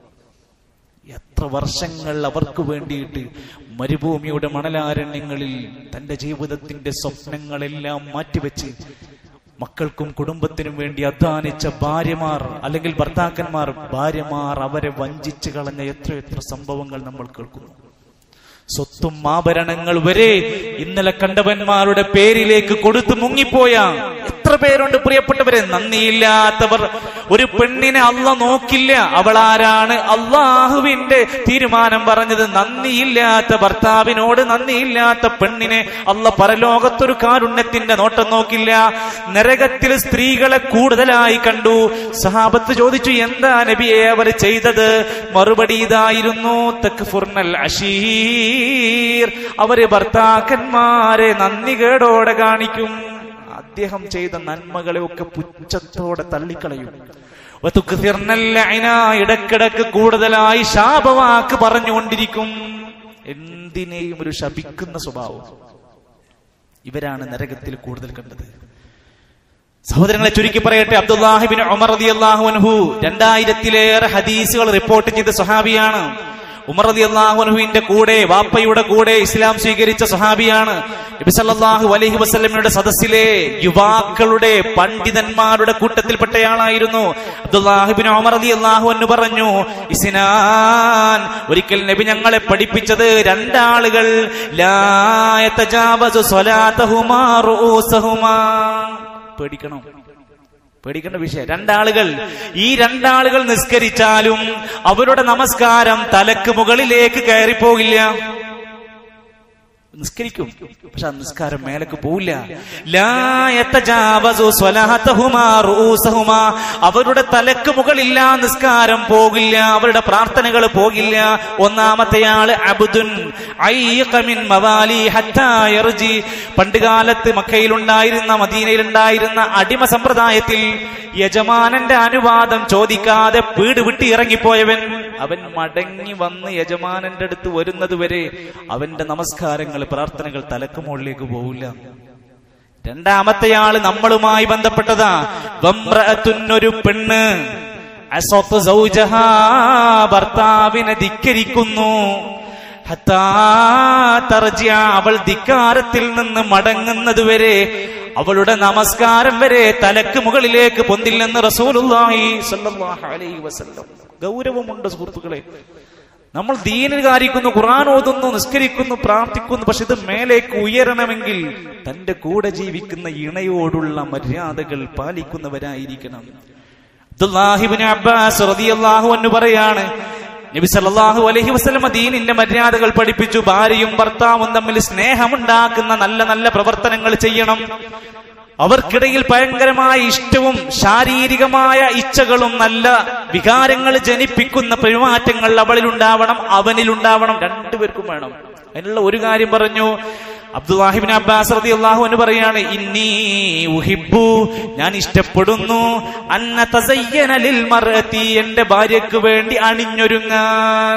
എത്ര വർഷങ്ങൾ അവർക്ക് വേണ്ടിയിട്ട് മരുഭൂമിയുടെ മണലാരണ്യങ്ങളിൽ തന്റെ ജീവിതത്തിന്റെ സ്വപ്നങ്ങളെല്ലാം മാറ്റിവെച്ച് മക്കൾക്കും കുടുംബത്തിനും വേണ്ടി അധ്വാനിച്ച ഭാര്യമാർ അല്ലെങ്കിൽ ഭർത്താക്കന്മാർ ഭാര്യമാർ അവരെ വഞ്ചിച്ചു കളഞ്ഞ എത്ര എത്ര സംഭവങ്ങൾ നമ്മൾ കേൾക്കുന്നു സ്വത്തും ആഭരണങ്ങൾ വരെ ഇന്നലെ കണ്ടവന്മാരുടെ പേരിലേക്ക് കൊടുത്തു മുങ്ങിപ്പോയ എത്ര പേരുണ്ട് പ്രിയപ്പെട്ടവരെ നന്ദിയില്ലാത്തവർ ഒരു പെണ്ണിനെ അല്ല നോക്കില്ല അവൾ ആരാണ് അള്ളാഹുവിന്റെ തീരുമാനം പറഞ്ഞത് നന്ദിയില്ലാത്ത ഭർത്താവിനോട് നന്ദിയില്ലാത്ത പെണ്ണിനെ അല്ല പരലോകത്തൊരു കാരുണ്യത്തിന്റെ നോട്ടം നോക്കില്ല നരകത്തിൽ സ്ത്രീകളെ കൂടുതലായി കണ്ടു സഹാബത്ത് ചോദിച്ചു എന്താ നബിയെ അവർ ചെയ്തത് മറുപടി ഇതായിരുന്നു തക്ഫുർനൽ അഷീർ അവര് ഭർത്താക്കന്മാരെ നന്ദികേടോടെ കാണിക്കും അദ്ദേഹം ചെയ്ത നന്മകളെ ഒക്കെ പുച്ഛത്തോടെ തള്ളിക്കളയും വതുക്തിർനൽ ലഅന, ഇടക്കിടക്ക് കൂടുതലായി ശാപവാക്ക് പറഞ്ഞുകൊണ്ടിരിക്കും എന്തിനേയും ഒരു ശപിക്കുന്ന സ്വഭാവം ഇവരാണ് നരകത്തിൽ കൂടുതൽ കണ്ടത് സഹോദരങ്ങളെ ചുരുക്കി പറയട്ടെ അബ്ദുല്ലാഹിബിൻ ഉമർ റളിയല്ലാഹു അൻഹു രണ്ടായിരത്തിലേറെ ഹദീസുകൾ റിപ്പോർട്ട് ചെയ്ത സഹാബിയാണ് ഉമർ റളിയല്ലാഹു അൻഹുവിന്റെ കൂടെ വാപ്പയുടെ കൂടെ ഇസ്ലാം സ്വീകരിച്ച സഹാബിയാണ് നബി സല്ലല്ലാഹു അലൈഹി വസല്ലമയുടെ സദസ്സിലെ യുവാക്കളുടെ പണ്ഡിതന്മാരുടെ കൂട്ടത്തിൽപ്പെട്ടയാളായിരുന്നു അബ്ദുല്ലാഹിബിൻ ഉമർ റളിയല്ലാഹു അൻഹു പറഞ്ഞു ഇസ്നാൻ ഒരിക്കൽ നബി ഞങ്ങളെ പഠിപ്പിച്ചത് രണ്ടാളുകൾ ലാ യതജാവസു സ്വലാത്തഹുമാ റൂസഹുമാ പേടിക്കണം പേടിക്കേണ്ട വിഷയം രണ്ടാളുകൾ ഈ രണ്ടാളുകൾ നിസ്കരിച്ചാലും അവരുടെ നമസ്കാരം തലക്ക് മുകളിലേക്ക് കയറിപ്പോകില്ല നിസ്കരിക്കും പക്ഷെ ആ നിസ്കാരം മേലേക്ക് പോവില്ല ലാ യതജാവസു സ്വലാത്തഹുമാ റൂസഹുമാ അവരുടെ തലക്ക് മുകളില്ല നിസ്കാരം പോകില്ല അവരുടെ പ്രാർത്ഥനകൾ പോകില്ല ഒന്നാമത്തെയാള് അബ്ദുൻ ഐഖ മിൻ മവാലി ഹത്താ യർജി പണ്ടുകാലത്ത് മക്കയിലുണ്ടായിരുന്ന മദീനയിലുണ്ടായിരുന്ന അടിമ സമ്പ്രദായത്തിൽ യജമാനന്റെ അനുവാദം ചോദിക്കാതെ വീട് വിട്ട് ഇറങ്ങിപ്പോയവൻ അവൻ മടങ്ങി വന്ന് യജമാനന്റെ അടുത്ത് വരുന്നത് വരെ അവന്റെ നമസ്കാരങ്ങൾ പ്രാർത്ഥനകൾ തലക്ക് മുകളിലേക്ക് പോവില്ല രണ്ടാമത്തെയാള് നമ്മളുമായി ബന്ധപ്പെട്ടതാ വമ്രഅത്തുന്നൊരു പെണ്ണ് അസ്വത്ത് സൗജഹാ ഭർത്താവിനെ ധിക്കരിക്കുന്നു ഹത്താ തർജിയ അവൾ ധിക്കാരത്തിൽ നിന്ന് മടങ്ങുന്നത് വരെ അവളുടെ നമസ്കാരം വരെ തലക്ക് മുകളിലേക്ക് പൊന്തില്ലെന്ന് റസൂലുള്ളാഹി സ്വല്ലല്ലാഹു അലൈഹി വസല്ലം ഗൗരവമുണ്ട് സുഹൃത്തുക്കളെ നമ്മൾ ദീനിൽ കാരിക്കുന്നു ഖുർആൻ ഓതുന്നു നിസ്കരിക്കുന്നു പ്രാർത്ഥിക്കുന്നു പക്ഷെ ഇത് മേലേക്ക് ഉയരണമെങ്കിൽ തന്റെ കൂടെ ജീവിക്കുന്ന ഇണയോടുള്ള മര്യാദകൾ പാലിക്കുന്നവരായിരിക്കണം അബ്ദുല്ലാഹിബിന് അബ്ബാസ് റളിയല്ലാഹു അൻഹു പറയാണ് നബി സല്ലല്ലാഹു അലൈഹി വസല്ലം ദീനിന്റെ മര്യാദകൾ പഠിപ്പിച്ചു ഭാര്യയും ഭർത്താവും തമ്മിൽ സ്നേഹമുണ്ടാക്കുന്ന നല്ല നല്ല പ്രവർത്തനങ്ങൾ ചെയ്യണം അവർക്കിടയിൽ ഭയങ്കരമായ ഇഷ്ടവും ശാരീരികമായ ഇച്ഛകളും നല്ല വികാരങ്ങൾ ജനിപ്പിക്കുന്ന പെരുമാറ്റങ്ങൾ അവളിലുണ്ടാവണം അവനിലുണ്ടാവണം രണ്ടുപേർക്കും വേണം അതിനുള്ള ഒരു കാര്യം പറഞ്ഞു അബ്ദുല്ലാഹിബിൻ അബ്ബാസ് റതി അള്ളാഹുവിന് പറയാണ് ഇന്നീ ഉഹിബു ഞാൻ ഇഷ്ടപ്പെടുന്നു അന്ന തസയ്യനലിൽ മറത്തി എന്റെ ഭാര്യക്ക് വേണ്ടി അണിഞ്ഞൊരുങ്ങാൻ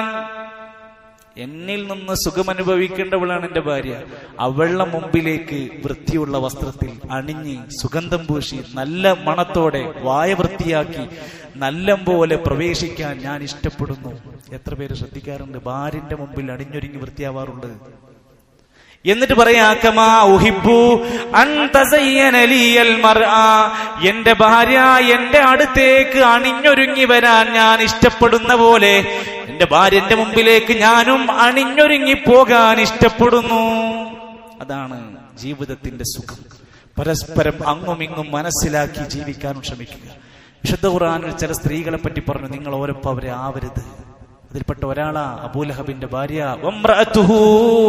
എന്നിൽ നിന്ന് സുഖമനുഭവിക്കേണ്ടവളാണ് എന്റെ ഭാര്യ അവളുടെ മുമ്പിലേക്ക് വൃത്തിയുള്ള വസ്ത്രത്തിൽ അണിഞ്ഞ് സുഗന്ധം പൂശി നല്ല മണത്തോടെ വായ വൃത്തിയാക്കി നല്ല പോലെ പ്രവേശിക്കാൻ ഞാൻ ഇഷ്ടപ്പെടുന്നു എത്ര പേര് ശ്രദ്ധിക്കാറുണ്ട് ഭാര്യന്റെ മുമ്പിൽ അണിഞ്ഞൊരുങ്ങി വൃത്തിയാവാറുണ്ട് എന്നിട്ട് പറയാക്കമാ ഉഹിബു അൻ തസയ്യന ലിയൽ മർആ എന്റെ ഭാര്യ എന്റെ അടുത്തേക്ക് അണിഞ്ഞൊരുങ്ങി വരാൻ ഞാൻ ഇഷ്ടപ്പെടുന്ന പോലെ എന്റെ ഭാര്യ എന്റെ മുമ്പിലേക്ക് ഞാനും അണിഞ്ഞൊരുങ്ങി പോകാൻ ഇഷ്ടപ്പെടുന്നു അതാണ് ജീവിതത്തിന്റെ സുഖം പരസ്പരം അങ്ങും ഇങ്ങും മനസ്സിലാക്കി ജീവിക്കാനും ശ്രമിക്കുക വിശുദ്ധ ഖുർആനിൽ ചില സ്ത്രീകളെ പറ്റി പറഞ്ഞു നിങ്ങൾ ഓരോ അവരെ ആവരുത് അതിൽപ്പെട്ട ഒരാളാ അബൂലഹബിന്റെ ഭാര്യ വമ്രഅത്തുഹു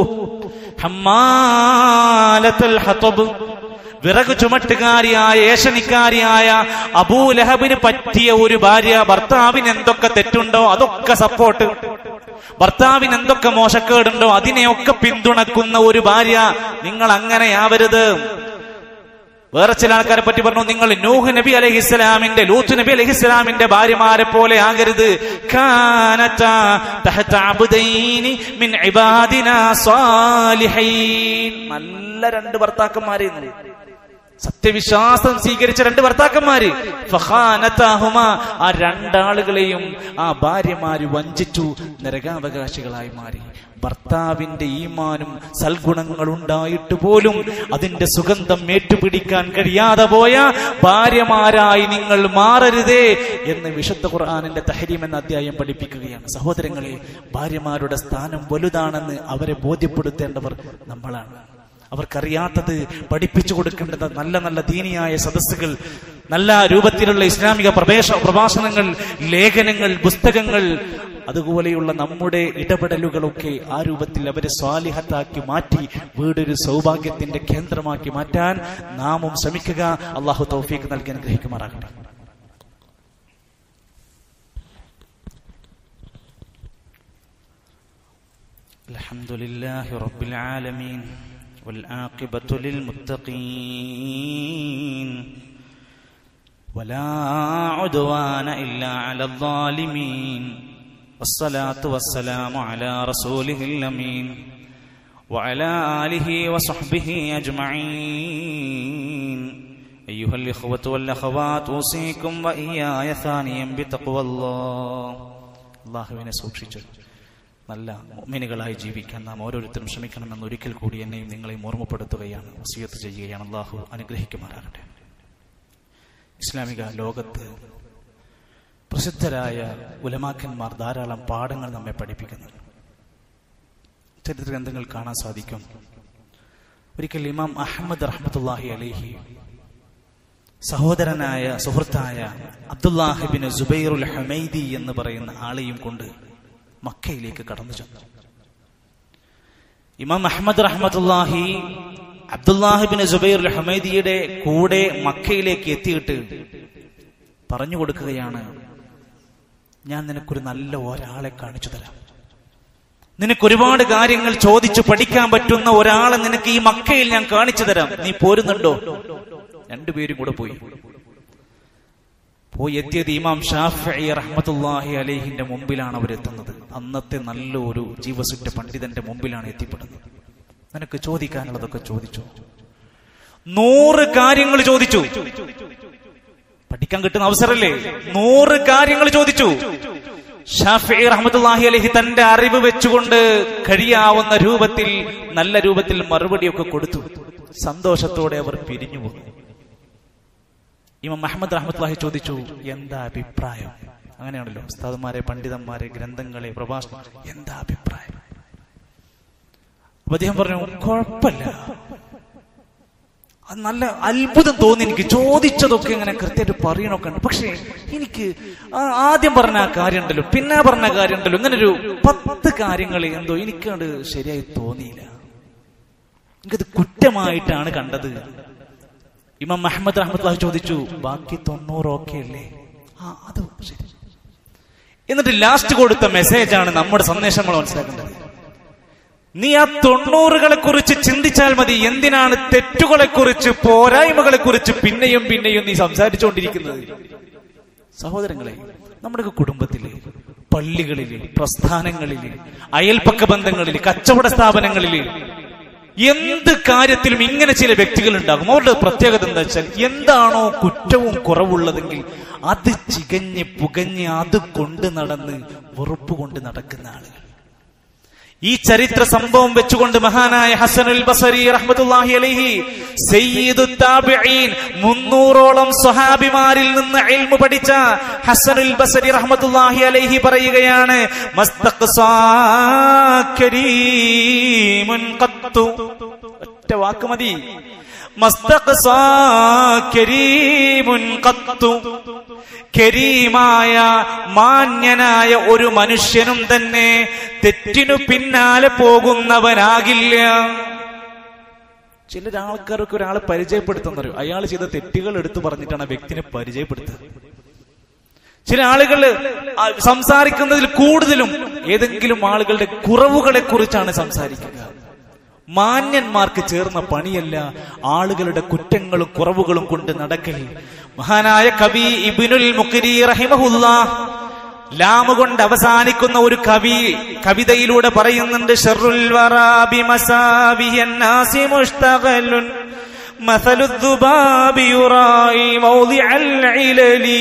ഹമ്മാലത്തുൽ ഹതബ് വിറക് ചുമട്ടുകാരിയായ ഏഷണിക്കാരിയായ അബൂലഹബിന് പറ്റിയ ഒരു ഭാര്യ ഭർത്താവിന് എന്തൊക്കെ തെറ്റുണ്ടോ അതൊക്കെ സപ്പോർട്ട് ഭർത്താവിന് എന്തൊക്കെ മോശക്കേടുണ്ടോ അതിനെയൊക്കെ പിന്തുണക്കുന്ന ഒരു ഭാര്യ നിങ്ങൾ അങ്ങനെയാവരുത് വേറെ ചില ആൾക്കാരെ പറ്റി പറഞ്ഞു നിങ്ങൾ നൂഹ് നബി അലഹി ഇസ്ലാമിന്റെ ലൂത്ത് നബി അലഹി ഇസ്ലാമിന്റെ ഭാര്യമാരെ പോലെ ആകരുത് കാനത്താ തഹത അബ്ദൈനി മിൻ ഇബാദിനാ സാലിഹൈൻ നല്ല രണ്ട് ഭർത്താക്കന്മാരെ സത്യവിശ്വാസം സ്വീകരിച്ച രണ്ട് ഭർത്താക്കന്മാര് ഫഖാനതാഹുമ ആ രണ്ടാളുകളെയും ആ ഭാര്യമാര് വഞ്ചിച്ചു നരകാവകാശികളായി മാറി ഭർത്താവിന്റെ ഈമാനും സൽഗുണങ്ങൾ ഉണ്ടായിട്ട് പോലും അതിന്റെ സുഗന്ധം ഏറ്റുപിടിക്കാൻ കഴിയാതെ പോയ ഭാര്യമാരായി നിങ്ങൾ മാറരുതേ എന്ന് വിശുദ്ധ ഖുർആാനിന്റെ തഹരീം എന്ന അധ്യായം പഠിപ്പിക്കുകയാണ് സഹോദരങ്ങളെ ഭാര്യമാരുടെ സ്ഥാനം വലുതാണെന്ന് അവരെ ബോധ്യപ്പെടുത്തേണ്ടവർ നമ്മളാണ് അവർക്കറിയാത്തത് പഠിപ്പിച്ചു കൊടുക്കേണ്ടത് നല്ല നല്ല ദീനിയായ സദസ്സുകൾ നല്ല രൂപത്തിലുള്ള ഇസ്ലാമിക പ്രവേശ പ്രഭാഷണങ്ങൾ ലേഖനങ്ങൾ പുസ്തകങ്ങൾ അതുപോലെയുള്ള നമ്മുടെ ഇടപെടലുകളൊക്കെ ആ രൂപത്തിൽ അവരെ സ്വാലിഹത്താക്കി മാറ്റി വീടൊരു സൗഭാഗ്യത്തിന്റെ കേന്ദ്രമാക്കി മാറ്റാൻ നാമും ശ്രമിക്കുക അള്ളാഹു തൗഫീഖ് നൽകി അനുഗ്രഹിക്കുമാറാകട്ടെ الحمد لله رب العالمين والعاقبة للمتقين ولا عدوان إلا على الظالمين والصلاة والسلام على رسوله الأمين وعلى آله وصحبه أجمعين أيها الإخوة والأخوات أوصيكم وإياي ثانيا بتقوى الله الله سوكشي നല്ല മോമിനുകളായി ജീവിക്കാൻ നാം ഓരോരുത്തരും ശ്രമിക്കണമെന്ന് ഒരിക്കൽ കൂടി എന്നെയും നിങ്ങളെയും ഓർമ്മപ്പെടുത്തുകയാണ് വസീയത്ത് ചെയ്യുകയാണ് അള്ളാഹു അനുഗ്രഹിക്കുമാറാകട്ടെ ഇസ്ലാമിക ലോകത്ത് പ്രസിദ്ധരായ ഉലമാക്കന്മാർ ധാരാളം പാഠങ്ങൾ നമ്മെ പഠിപ്പിക്കുന്നു ചരിത്ര ഗ്രന്ഥങ്ങൾ കാണാൻ സാധിക്കും ഒരിക്കൽ ഇമാം അഹമ്മദ് റഹ്മത്തുല്ലാഹി അലിഹി സഹോദരനായ സുഹൃത്തായ അബ്ദുല്ലാഹിബിന് ജുബൈറുൽ ഹമൈദി എന്ന് പറയുന്ന ആളെയും കൊണ്ട് മക്കയിലേക്ക് കടന്നു ചെന്നു ഇമാം അഹമ്മദ് റഹ്മത്തുല്ലാഹി അബ്ദുല്ലാഹിബിൻ ജുബൈർ ഹമേദിയുടെ കൂടെ മക്കയിലേക്ക് എത്തിയിട്ട് പറഞ്ഞു കൊടുക്കുകയാണ് ഞാൻ നിനക്കൊരു നല്ല ഒരാളെ കാണിച്ചു തരാം നിനക്ക് ഒരുപാട് കാര്യങ്ങൾ ചോദിച്ചു പഠിക്കാൻ പറ്റുന്ന ഒരാളെ നിനക്ക് ഈ മക്കയിൽ ഞാൻ കാണിച്ചു തരാം നീ പോരുന്നുണ്ടോ രണ്ടുപേരും കൂടെ പോയി പോയി എത്തിയത് ഇമാം ഷാഫി റഹ്മത്തുല്ലാഹി അലേഹിന്റെ മുമ്പിലാണ് അവരെത്തുന്നത് അന്നത്തെ നല്ലൊരു ജീവസുറ്റ പണ്ഡിതന്റെ മുമ്പിലാണ് എത്തിപ്പെടുന്നത് നിനക്ക് ചോദിക്കാനുള്ളതൊക്കെ ചോദിച്ചു നൂറ് കാര്യങ്ങൾ ചോദിച്ചു പഠിക്കാൻ കിട്ടുന്ന അവസരല്ലേ നൂറ് കാര്യങ്ങൾ ചോദിച്ചു ഷാഫി റഹ്മത്തുല്ലാഹി അലഹി തന്റെ അറിവ് വെച്ചുകൊണ്ട് കഴിയാവുന്ന രൂപത്തിൽ നല്ല രൂപത്തിൽ മറുപടിയൊക്കെ കൊടുത്തു സന്തോഷത്തോടെ അവർ പിരിഞ്ഞു പോന്നു ഇമാം അഹമ്മദ് റഹ്മത്തുല്ലാഹി ചോദിച്ചു എന്താ അഭിപ്രായം അങ്ങനെയാണല്ലോ ഉസ്താദുമാരെ പണ്ഡിതന്മാരെ ഗ്രന്ഥങ്ങളെ പ്രഭാഷണം എന്താ അഭിപ്രായം അപ്പൊ അദ്ദേഹം പറഞ്ഞു കുഴപ്പമില്ല അത് നല്ല അത്ഭുതം തോന്നി എനിക്ക് ചോദിച്ചതൊക്കെ ഇങ്ങനെ കൃത്യമായിട്ട് പറയണൊക്കെ ഉണ്ട് പക്ഷേ എനിക്ക് ആ ആദ്യം പറഞ്ഞ ആ കാര്യം ഉണ്ടല്ലോ പിന്നെ പറഞ്ഞ കാര്യം ഉണ്ടല്ലോ ഇങ്ങനെ ഒരു പത്ത് കാര്യങ്ങൾ എന്തോ എനിക്കത് ശരിയായി തോന്നിയില്ല എനിക്കത് കുറ്റമായിട്ടാണ് കണ്ടത് ഇമാം മുഹമ്മദ് അഹമ്മദ് ചോദിച്ചു ബാക്കി തൊണ്ണൂറ് ഓക്കെ അല്ലേ ആ അത് ശരി എന്നിട്ട് ലാസ്റ്റ് കൊടുത്ത മെസ്സേജാണ് നമ്മുടെ സന്ദേശങ്ങൾ മനസ്സിലാക്കേണ്ടത് നീ ആ തൊണ്ണൂറുകളെ കുറിച്ച് ചിന്തിച്ചാൽ മതി എന്തിനാണ് തെറ്റുകളെ കുറിച്ച് പോരായ്മകളെ കുറിച്ച് പിന്നെയും പിന്നെയും നീ സംസാരിച്ചുകൊണ്ടിരിക്കുന്നത് സഹോദരങ്ങളെ നമ്മുടെ കുടുംബത്തില് പള്ളികളില് പ്രസ്ഥാനങ്ങളില് അയൽപ്പക്ക ബന്ധങ്ങളില് കച്ചവട സ്ഥാപനങ്ങളില് എന്ത് കാര്യത്തിലും ഇങ്ങനെ ചില വ്യക്തികൾ ഉണ്ടാകും അവരുടെ പ്രത്യേകത എന്താ വെച്ചാൽ എന്താണോ കുറ്റവും കുറവുള്ളതെങ്കിൽ അത് ചികഞ്ഞ് പുകഞ്ഞ് അത് കൊണ്ട് നടന്ന് വെറുപ്പ് കൊണ്ട് നടക്കുന്ന ആളുകൾ ഈ ചരിത്ര സംഭവം വെച്ചുകൊണ്ട് മഹാനായ ഹസനുൽ ബസരി റഹ്മത്തുല്ലാഹി അലൈഹി സയ്യിദു താബിഈൻ മുന്നൂറോളം സ്വഹാബിമാരിൽ നിന്ന് ഇൽമു പഠിച്ച ഹസനുൽ ബസരി റഹ്മത്തുല്ലാഹി അലൈഹി പറയുകയാണ് മസ്തഖ്സാ കരീമുൻ ഖത്തു ഒറ്റ വാക്ക് മതി മസ്തഖ്സാ കരീമുൻ ഖത്തു കരീമായ മാന്യനായ ഒരു മനുഷ്യനും തന്നെ തെറ്റിനു പിന്നാലെ പോകുന്നവനാകില്ല ചില ആൾക്കാർക്ക് ഒരാളെ പരിചയപ്പെടുത്തുന്ന അറിയും അയാൾ ചെയ്ത തെറ്റുകൾ എടുത്തു പറഞ്ഞിട്ടാണ് ആ വ്യക്തിനെ പരിചയപ്പെടുത്തുക ചില ആളുകൾ സംസാരിക്കുന്നതിൽ കൂടുതലും ഏതെങ്കിലും ആളുകളുടെ കുറവുകളെ കുറിച്ചാണ് സംസാരിക്കുക മാന്യന്മാർക്ക് ചേർന്ന പണിയല്ല ആളുകളുടെ കുറ്റങ്ങളും കുറവുകളും കൊണ്ട് നടക്കൽ മഹാനായ കവി ഇബിനുൽ മുഖരി റഹിമഹുല്ല ലാമ കൊണ്ട് അവസാനിക്കുന്ന ഒരു കവി കവിതയിലൂടെ പറയുന്നുണ്ട് ഷറുൽ വറാബി മസാബിയന്നാസി മുഷ്തഖലുൻ مثل الذباب يرائي موضع العللي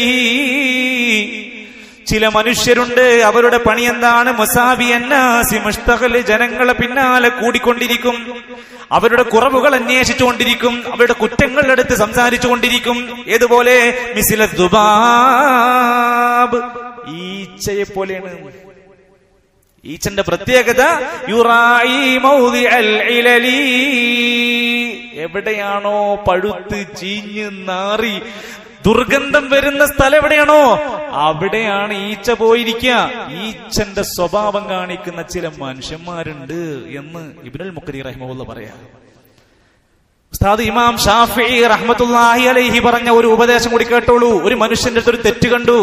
ചില മനുഷ്യരുണ്ട് അവരുടെ പണി എന്താണ് മുസാബി അന്നാസി മുഷ്തഖല് ജനങ്ങളെ പിന്നാലെ കൂടിക്കൊണ്ടിരിക്കും അവരുടെ കുറവുകൾ അന്വേഷിച്ചുകൊണ്ടിരിക്കും അവരുടെ കുറ്റങ്ങൾ എടുത്ത് സംസാരിച്ചു കൊണ്ടിരിക്കും ഏതുപോലെ മിസില ദുബാബ് ഈച്ചയെ പോലെയാണ് ഈച്ചന്റെ പ്രത്യേകത യുറായി മൗദി അൽ ഇലലി എവിടെയാണോ പഴുത്ത് ചീഞ്ഞ് നാറി ദുർഗന്ധം വരുന്ന സ്ഥലം എവിടെയാണോ അവിടെയാണ് ഈച്ച പോയിരിക്കുക ഈച്ചന്റെ സ്വഭാവം കാണിക്കുന്ന ചില മനുഷ്യന്മാരുണ്ട് എന്ന് ഇബ്നുൽ മുഖരി റഹിമുള്ള പറയാ ഉസ്താദ് ഇമാം ഷാഫി റഹ്മത്തുല്ലാഹി അലൈഹി പറഞ്ഞ ഒരു ഉപദേശം കൂടി കേട്ടോളൂ ഒരു മനുഷ്യന്റെ അടുത്ത് ഒരു തെറ്റ് കണ്ടു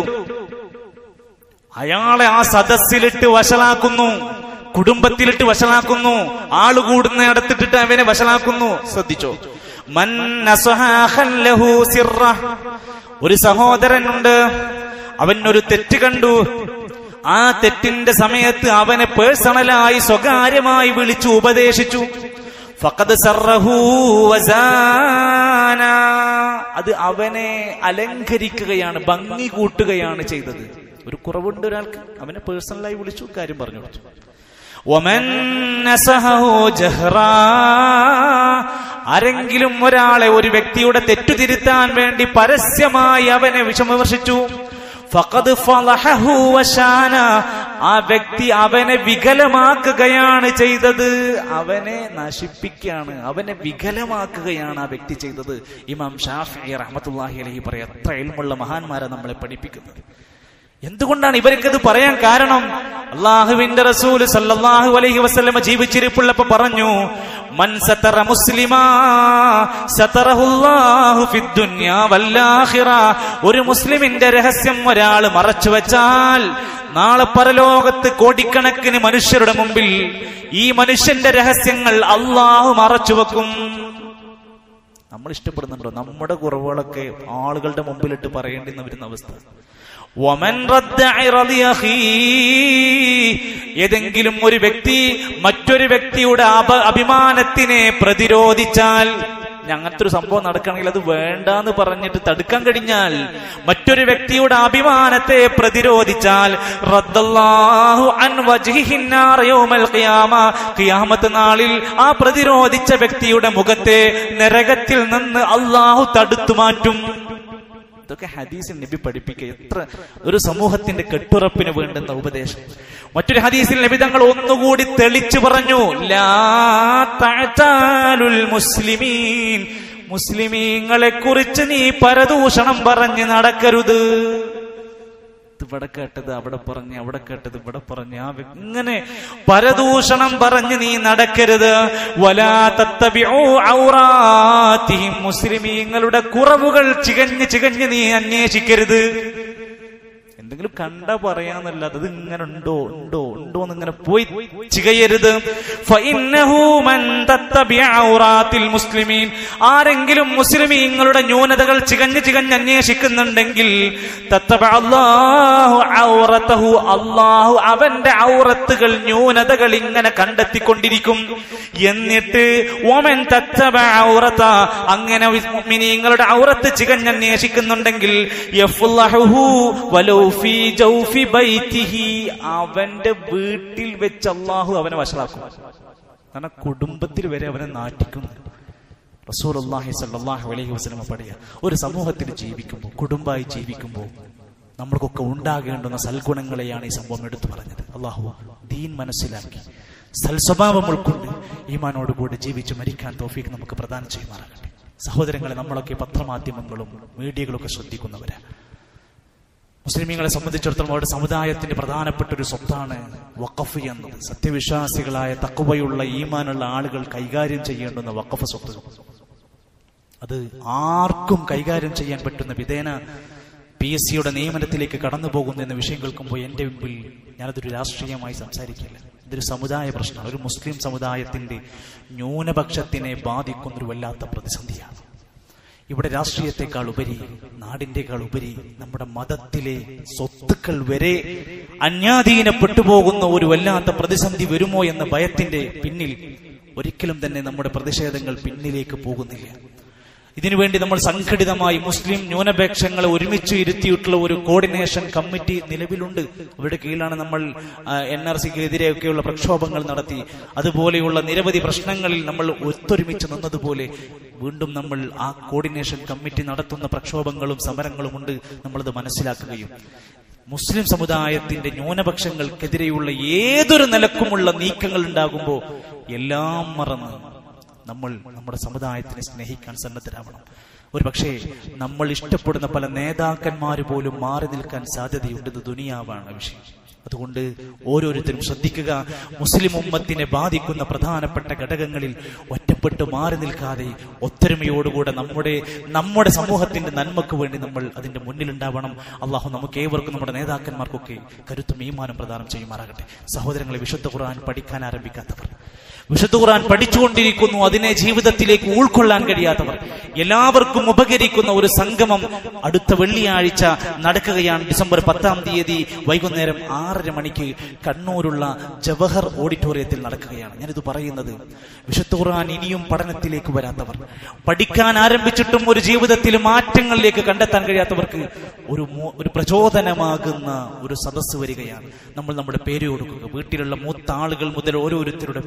അയാളെ ആ സദസ്സിലിട്ട് വഷളാക്കുന്നു കുടുംബത്തിലിട്ട് വഷളാക്കുന്നു ആള് കൂടുന്നിടത്തിട്ടിട്ട് അവനെ വഷളാക്കുന്നു ശ്രദ്ധിച്ചോ മൻ നസഹാഖൻ ലഹു സിറ. ഒരു സഹോദരനുണ്ട് അവൻ ഒരു തെറ്റ് കണ്ടു ആ തെറ്റിന്റെ സമയത്ത് അവനെ പേഴ്സണലായി സ്വകാര്യമായി വിളിച്ചു ഉപദേശിച്ചു ഫഖദ് സറഹു വസാന. അത് അവനെ അലങ്കരിക്കുകയാണ് ഭംഗി കൂട്ടുകയാണ് ചെയ്തത് ഒരു കുറവുണ്ട് ഒരാൾക്ക് അവനെ പേഴ്സണലായി വിളിച്ചു കാര്യം പറഞ്ഞു കൊടുത്തു ഒമൻ നസഹഹു ജഹ്റാ. ആരെങ്കിലും ഒരാളെ ഒരു വ്യക്തിയുടെ തെറ്റു തിരുത്താൻ വേണ്ടി പരസ്യമായി അവനെ വിഷമവിമർശിച്ചു ഫഖദ് ഫളഹഹു വശാന. ആ വ്യക്തി അവനെ വികലമാക്കുകയാണ് ചെയ്തത് അവനെ നശിപ്പിക്കുകയാണ് അവനെ വികലമാക്കുകയാണ് ആ വ്യക്തി ചെയ്തത് ഇമാം ഷാഫി റഹ്മത്തുല്ലാഹി അലഹി പറയാം എത്ര എൽമുള്ള മഹാന്മാരെ നമ്മളെ പഠിപ്പിക്കുന്നത് എന്തുകൊണ്ടാണ് ഇവർക്കത് പറയാൻ കാരണം അള്ളാഹുവിന്റെ റസൂല് സല്ലല്ലാഹു അലൈഹി വസല്ലമ ജീവിച്ചിരിപ്പുള്ളപ്പോ പറഞ്ഞു മൻ സതറ മുസ്ലിമാ സതറഹുല്ലാഹു ഫിദ്ദുന്യാ വല്ലാഖിറ ഒരു മുസ്ലിമിന്റെ രഹസ്യം ഒരാൾ മറച്ചു വെച്ചാൽ നാളെ പരലോകത്ത് കോടിക്കണക്കിന് മനുഷ്യരുടെ മുമ്പിൽ ഈ മനുഷ്യന്റെ രഹസ്യങ്ങൾ അള്ളാഹു മറച്ചു വെക്കും നമ്മൾ ഇഷ്ടപ്പെടുന്നുണ്ടോ നമ്മുടെ കുറവുകളൊക്കെ ആളുകളുടെ മുമ്പിലിട്ട് പറയേണ്ടി വരുന്ന അവസ്ഥ വമൻ റദ്ദ ഇറദി അഖീ. ഏതെങ്കിലും ഒരു വ്യക്തി മറ്റൊരു വ്യക്തിയുടെ അപ അഭിമാനത്തിനെ പ്രതിരോധിച്ചാൽ ഇനി അങ്ങനത്തെ ഒരു സംഭവം നടക്കണമെങ്കിൽ അത് വേണ്ടാന്ന് പറഞ്ഞിട്ട് തടുക്കാൻ കഴിഞ്ഞാൽ മറ്റൊരു വ്യക്തിയുടെ അഭിമാനത്തെ പ്രതിരോധിച്ചാൽ റദ്ദല്ലാഹു അൻ വജ്ഹിഹിൻ നാർ യൗമൽ ഖിയാമ ഖിയാമത്ത് നാളിൽ ആ പ്രതിരോധിച്ച വ്യക്തിയുടെ മുഖത്തെ നരകത്തിൽ നിന്ന് അള്ളാഹു തടുത്തു മാറ്റും ഇതൊക്കെ ഹദീസിൽ നബി പഠിപ്പിക്കുക എത്ര ഒരു സമൂഹത്തിന്റെ കെട്ടുറപ്പിന് വേണ്ടുന്ന ഉപദേശം മറ്റൊരു ഹദീസിൽ നബി തങ്ങൾ ഒന്നുകൂടി തെളിച്ചു പറഞ്ഞു ലാ തഅ്താലുൽ മുസ്ലിമീൻ മുസ്ലിമീങ്ങളെ കുറിച്ച് നീ പരദൂഷണം പറഞ്ഞ് നടക്കരുത് ഇത് ഇവിടെ കേട്ടത് അവിടെ പറഞ്ഞ് അവിടെ കേട്ടത് ഇവിടെ പറഞ്ഞ് ആ വ്യക്തി ഇങ്ങനെ പരദൂഷണം പറഞ്ഞ് നീ നടക്കരുത് വലാ തത്തബിഊ ഔറാത്തിഹിം മുസ്ലിമീങ്ങളുടെ കുറവുകൾ ചികഞ്ഞ് ചികഞ്ഞ് നീ അന്വേഷിക്കരുത് എന്തെങ്കിലും കണ്ട പറയാന്നല്ലാതെ അത് ഇങ്ങനെ ഉണ്ടോ ഉണ്ടോ ഉണ്ടോ എന്ന് ഇങ്ങനെ പോയി ചികയരുത് ഫഇന്നഹു മൻ തത്തബിഅ ഔറാത്തിൽ മുസ്ലിമീൻ ആരെങ്കിലും മുസ്ലിമീങ്ങളുടെ ന്യൂനതകൾ ചികഞ്ഞ് ചികഞ്ഞ് അന്വേഷിക്കുന്നുണ്ടെങ്കിൽ തത്തബഅ അല്ലാഹു ഔറതഹു അല്ലാഹു അവന്റെ ഔറത്തുകൾ ന്യൂനതകൾ ഇങ്ങനെ കണ്ടെത്തിക്കൊണ്ടിരിക്കും എന്നിട്ട് ഓമൻ തത്തബഅ ഔറത അങ്ങനെ മുഅ്മിനീങ്ങളുടെ ഔറത്ത് ചികഞ്ഞ് അന്വേഷിക്കുന്നുണ്ടെങ്കിൽ യഫ്ലഹുഹു വലൗ ഫീ ജൗഫി ബൈതിഹി അവന്റെ വീട്ടിൽ വെച്ച് അള്ളാഹു അവനെ വഷളാക്കും കാരണം കുടുംബത്തിൽ വരെ അവനെ നാട്ടിക്കുന്നു റസൂലുള്ളാഹി സ്വല്ലല്ലാഹു അലൈഹി വസല്ലം പറയുക ഒരു സമൂഹത്തിൽ ജീവിക്കുമ്പോൾ കുടുംബമായി ജീവിക്കുമ്പോൾ നമ്മൾക്കൊക്കെ ഉണ്ടാകേണ്ടുന്ന സൽഗുണങ്ങളെയാണ് ഈ സംഭവം എടുത്തു പറഞ്ഞത് അള്ളാഹു ദീൻ മനസ്സിലാക്കി സൽസ്വഭാവം ഉൾക്കൊണ്ട് ഈമാനോടുകൂടി ജീവിച്ച് മരിക്കാൻ തോഫീക്ക് നമുക്ക് പ്രദാനം ചെയ്യുമാറാകട്ടെ സഹോദരങ്ങളെ നമ്മളൊക്കെ പത്രമാധ്യമങ്ങളും മീഡിയകളൊക്കെ ശ്രദ്ധിക്കുന്നവരാണ് മുസ്ലിമീങ്ങളെ സംബന്ധിച്ചിടത്തോളം അവരുടെ സമുദായത്തിന്റെ പ്രധാനപ്പെട്ട ഒരു സ്വത്താണ് വഖഫ് എന്നത് സത്യവിശ്വാസികളായ തക്കുവയുള്ള ഈമാനുള്ള ആളുകൾ കൈകാര്യം ചെയ്യേണ്ടുന്ന വഖഫ് സ്വത്ത് അത് ആർക്കും കൈകാര്യം ചെയ്യാൻ പറ്റുന്ന വിധേന പി എസ് സിയുടെ നിയമനത്തിലേക്ക് കടന്നു പോകുന്നു എന്ന വിഷയം കേൾക്കുമ്പോൾ എന്റെ മുമ്പിൽ ഞാനതൊരു രാഷ്ട്രീയമായി സംസാരിക്കില്ല ഇതൊരു സമുദായ പ്രശ്നമാണ് ഒരു മുസ്ലിം സമുദായത്തിന്റെ ന്യൂനപക്ഷത്തിനെ ബാധിക്കുന്ന ഒരു വല്ലാത്ത പ്രതിസന്ധിയാണ് ഇവിടെ രാഷ്ട്രീയത്തെക്കാൾ ഉപരി നാടിന്റെക്കാൾ ഉപരി നമ്മുടെ മതത്തിലെ സ്വത്തുക്കൾ വരെ അന്യാധീനപ്പെട്ടു പോകുന്ന ഒരു വല്ലാത്ത പ്രതിസന്ധി വരുമോ എന്ന ഭയത്തിന്റെ പിന്നിൽ ഒരിക്കലും തന്നെ നമ്മുടെ പ്രതിഷേധങ്ങൾ പിന്നിലേക്ക് പോകുന്നില്ല ഇതിനുവേണ്ടി നമ്മൾ സംഘടിതമായി മുസ്ലിം ന്യൂനപക്ഷങ്ങളെ ഒരുമിച്ച് ഇരുത്തിയിട്ടുള്ള ഒരു കോർഡിനേഷൻ കമ്മിറ്റി നിലവിലുണ്ട് അവരുടെ കീഴിലാണ് നമ്മൾ എൻ ആർ സിക്ക് എതിരെയൊക്കെയുള്ള പ്രക്ഷോഭങ്ങൾ നടത്തി അതുപോലെയുള്ള നിരവധി പ്രശ്നങ്ങളിൽ നമ്മൾ ഒത്തൊരുമിച്ച് നിന്നതുപോലെ വീണ്ടും നമ്മൾ ആ കോർഡിനേഷൻ കമ്മിറ്റി നടത്തുന്ന പ്രക്ഷോഭങ്ങളും സമരങ്ങളുമുണ്ട് നമ്മളത് മനസ്സിലാക്കുകയും മുസ്ലിം സമുദായത്തിന്റെ ന്യൂനപക്ഷങ്ങൾക്കെതിരെയുള്ള ഏതൊരു നിലക്കുമുള്ള നീക്കങ്ങൾ ഉണ്ടാകുമ്പോൾ എല്ലാം മറന്ന് നമ്മൾ നമ്മുടെ സമുദായത്തിനെ സ്നേഹിക്കാൻ സന്നദ്ധരാവണം ഒരു പക്ഷേ നമ്മൾ ഇഷ്ടപ്പെടുന്ന പല നേതാക്കന്മാർ പോലും മാറി നിൽക്കാൻ സാധ്യതയുണ്ടെന്ന് ദുനിയാവാണ് വിഷയം അതുകൊണ്ട് ഓരോരുത്തരും ശ്രദ്ധിക്കുക മുസ്ലിം ഉമ്മത്തിനെ ബാധിക്കുന്ന പ്രധാനപ്പെട്ട ഘടകങ്ങളിൽ ഒറ്റപ്പെട്ട് മാറി നിൽക്കാതെ ഒത്തൊരുമയോടുകൂടെ നമ്മുടെ നമ്മുടെ സമൂഹത്തിന്റെ നന്മക്ക് വേണ്ടി നമ്മൾ അതിന്റെ മുന്നിലുണ്ടാവണം അള്ളാഹു നമുക്ക് ഏവർക്കും നമ്മുടെ നേതാക്കന്മാർക്കൊക്കെ കരുത്തും ഈമാനം പ്രദാനം ചെയ്യുമാറാകട്ടെ സഹോദരങ്ങളെ വിശുദ്ധ ഖുർആൻ പഠിക്കാൻ ആരംഭിക്കാത്തവർ വിശുദ്ധ ഖുർആൻ പഠിച്ചുകൊണ്ടിരിക്കുന്നു അതിനെ ജീവിതത്തിലേക്ക് ഉൾക്കൊള്ളാൻ കഴിയാത്തവർ എല്ലാവർക്കും ഉപകരിക്കുന്ന ഒരു സംഗമം അടുത്ത വെള്ളിയാഴ്ച നടക്കുകയാണ് ഡിസംബർ പത്താം തീയതി വൈകുന്നേരം ആറര മണിക്ക് കണ്ണൂരുള്ള ജവഹർ ഓഡിറ്റോറിയത്തിൽ നടക്കുകയാണ് ഞാനിത് പറയുന്നത് വിശുദ്ധ ഖുർആൻ ഇനിയും പഠനത്തിലേക്ക് വരാത്തവർ പഠിക്കാൻ ആരംഭിച്ചിട്ടും ഒരു ജീവിതത്തിൽ മാറ്റങ്ങളിലേക്ക് കണ്ടെത്താൻ കഴിയാത്തവർക്ക് ഒരു മോ- ഒരു പ്രചോദനമാകുന്ന ഒരു സദസ്സ് വരികയാണ് നമ്മൾ നമ്മുടെ പേര് കൊടുക്കുക വീട്ടിലുള്ള മൂത്ത ആളുകൾ മുതൽ ഓരോരുത്തരുടെ പേര് കൊടുത്ത്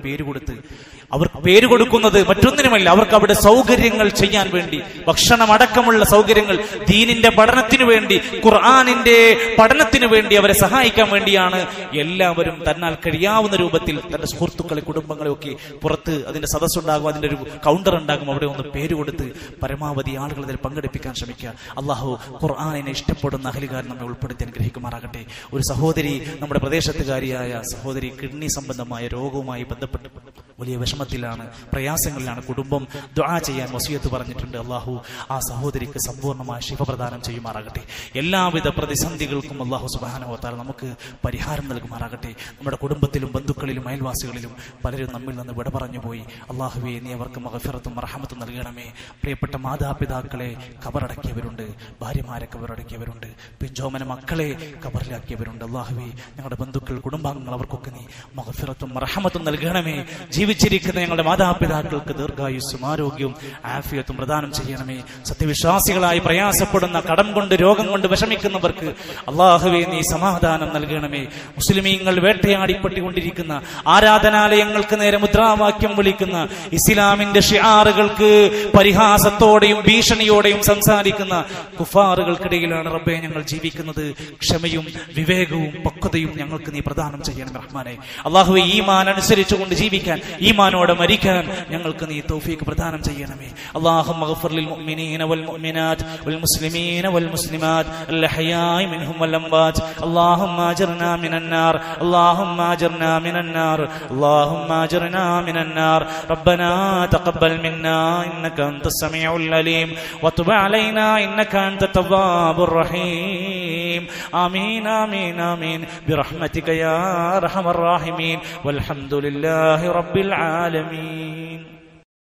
കൊടുത്ത് അവർക്ക് പേര് കൊടുക്കുന്നത് മറ്റൊന്നിനുമല്ല അവർക്ക് അവിടെ സൗകര്യങ്ങൾ ചെയ്യാൻ വേണ്ടി ഭക്ഷണം അടക്കമുള്ള സൗകര്യങ്ങൾ ദീനിന്റെ പഠനത്തിനു വേണ്ടി ഖുർആാനിന്റെ പഠനത്തിനു വേണ്ടി അവരെ സഹായിക്കാൻ വേണ്ടിയാണ് എല്ലാവരും തന്നാൽ കഴിയാവുന്ന രൂപത്തിൽ തന്റെ സുഹൃത്തുക്കളെ കുടുംബങ്ങളെ ഒക്കെ പുറത്ത് അതിന്റെ സദസ്സുണ്ടാകും അതിന്റെ ഒരു കൗണ്ടർ ഉണ്ടാകും അവിടെ ഒന്ന് പേര് കൊടുത്ത് പരമാവധി ആളുകൾ അതിൽ പങ്കെടുപ്പിക്കാൻ ശ്രമിക്കുക അള്ളാഹു ഖുർആാനിനെ ഇഷ്ടപ്പെടുന്ന അഹലുകാരൻ നമ്മെ ഉൾപ്പെടുത്തി അനുഗ്രഹിക്കുമാറാകട്ടെ ഒരു സഹോദരി നമ്മുടെ പ്രദേശത്തുകാരിയായ സഹോദരി കിഡ്നി സംബന്ധമായ രോഗവുമായി ബന്ധപ്പെട്ട് വലിയ വിഷമത്തിലാണ് പ്രയാസങ്ങളിലാണ് കുടുംബം ദ്വാ ചെയ്യാൻ വസിയത്ത് പറഞ്ഞിട്ടുണ്ട് അള്ളാഹു ആ സഹോദരിക്ക് സമ്പൂർണ്ണമായ ശിവ പ്രദാനം ചെയ്യുമാറാകട്ടെ എല്ലാവിധ പ്രതിസന്ധികൾക്കും അള്ളാഹു സുബാനവത്താൽ നമുക്ക് പരിഹാരം നൽകുമാറാകട്ടെ നമ്മുടെ കുടുംബത്തിലും ബന്ധുക്കളിലും അയൽവാസികളിലും പലരും നമ്മിൽ നിന്ന് വിട പറഞ്ഞു പോയി അള്ളാഹുവെ നീ അവർക്ക് മഹഫിറത്തും റഹമത്തും നൽകണമേ പ്രിയപ്പെട്ട മാതാപിതാക്കളെ കബറടക്കിയവരുണ്ട് ഭാര്യമാരെ കബറടക്കിയവരുണ്ട് പിഞ്ചോമന മക്കളെ കബറിലാക്കിയവരുണ്ട് അള്ളാഹുവെ ഞങ്ങളുടെ ബന്ധുക്കൾ കുടുംബാംഗങ്ങൾ അവർക്കൊക്കെ നീ മഹഫിറത്തും റഹമത്തും നൽകണമേ ജീവിച്ചിരിക്കുന്ന ഞങ്ങളുടെ മാതാപിതാക്കൾക്ക് ദീർഘായുസ്സും ആരോഗ്യവും ആഫിയത്തും പ്രദാനം ചെയ്യണമേ സത്യവിശ്വാസികളായി പ്രയാസപ്പെടുന്ന കടം കൊണ്ട് രോഗം കൊണ്ട് വിഷമിക്കുന്നവർക്ക് അള്ളാഹുവെ നീ സമാധാനം നൽകണമേ മുസ്ലിമീങ്ങൾ വേട്ടയാടിപ്പെട്ടുകൊണ്ടിരിക്കുന്ന ആരാധനാലയങ്ങൾക്ക് നേരെ മുദ്രാവാക്യം വിളിക്കുന്ന ഇസ്ലാമിന്റെ ഷിയാറുകൾക്ക് പരിഹാസത്തോടെയും ഭീഷണിയോടെയും സംസാരിക്കുന്ന കുഫാറുകൾക്കിടയിലാണ് റബ്ബെ ഞങ്ങൾ ജീവിക്കുന്നത് ക്ഷമയും വിവേകവും പക്വതയും ഞങ്ങൾക്ക് നീ പ്രദാനം ചെയ്യണം റഹ്മാനെ അള്ളാഹുവെ ഈമാൻ അനുസരിച്ചുകൊണ്ട് ജീവിക്കാൻ ഈമാനോടെ മരിക്കാൻ ഞങ്ങൾക്ക് നീ തൗഫീക്ക് പ്രദാനം ചെയ്യണമേ اللهم اغفر للمؤمنين والمؤمنات والمسلمين والمسلمات الأحياء منهم والأموات اللهم أجرنا من النار اللهم أجرنا من النار اللهم أجرنا من النار ربنا تقبل منا إنك أنت السميع العليم وتب علينا إنك أنت التواب الرحيم آمين آمين آمين برحمتك يا أرحم الراحمين والحمد لله رب العالمين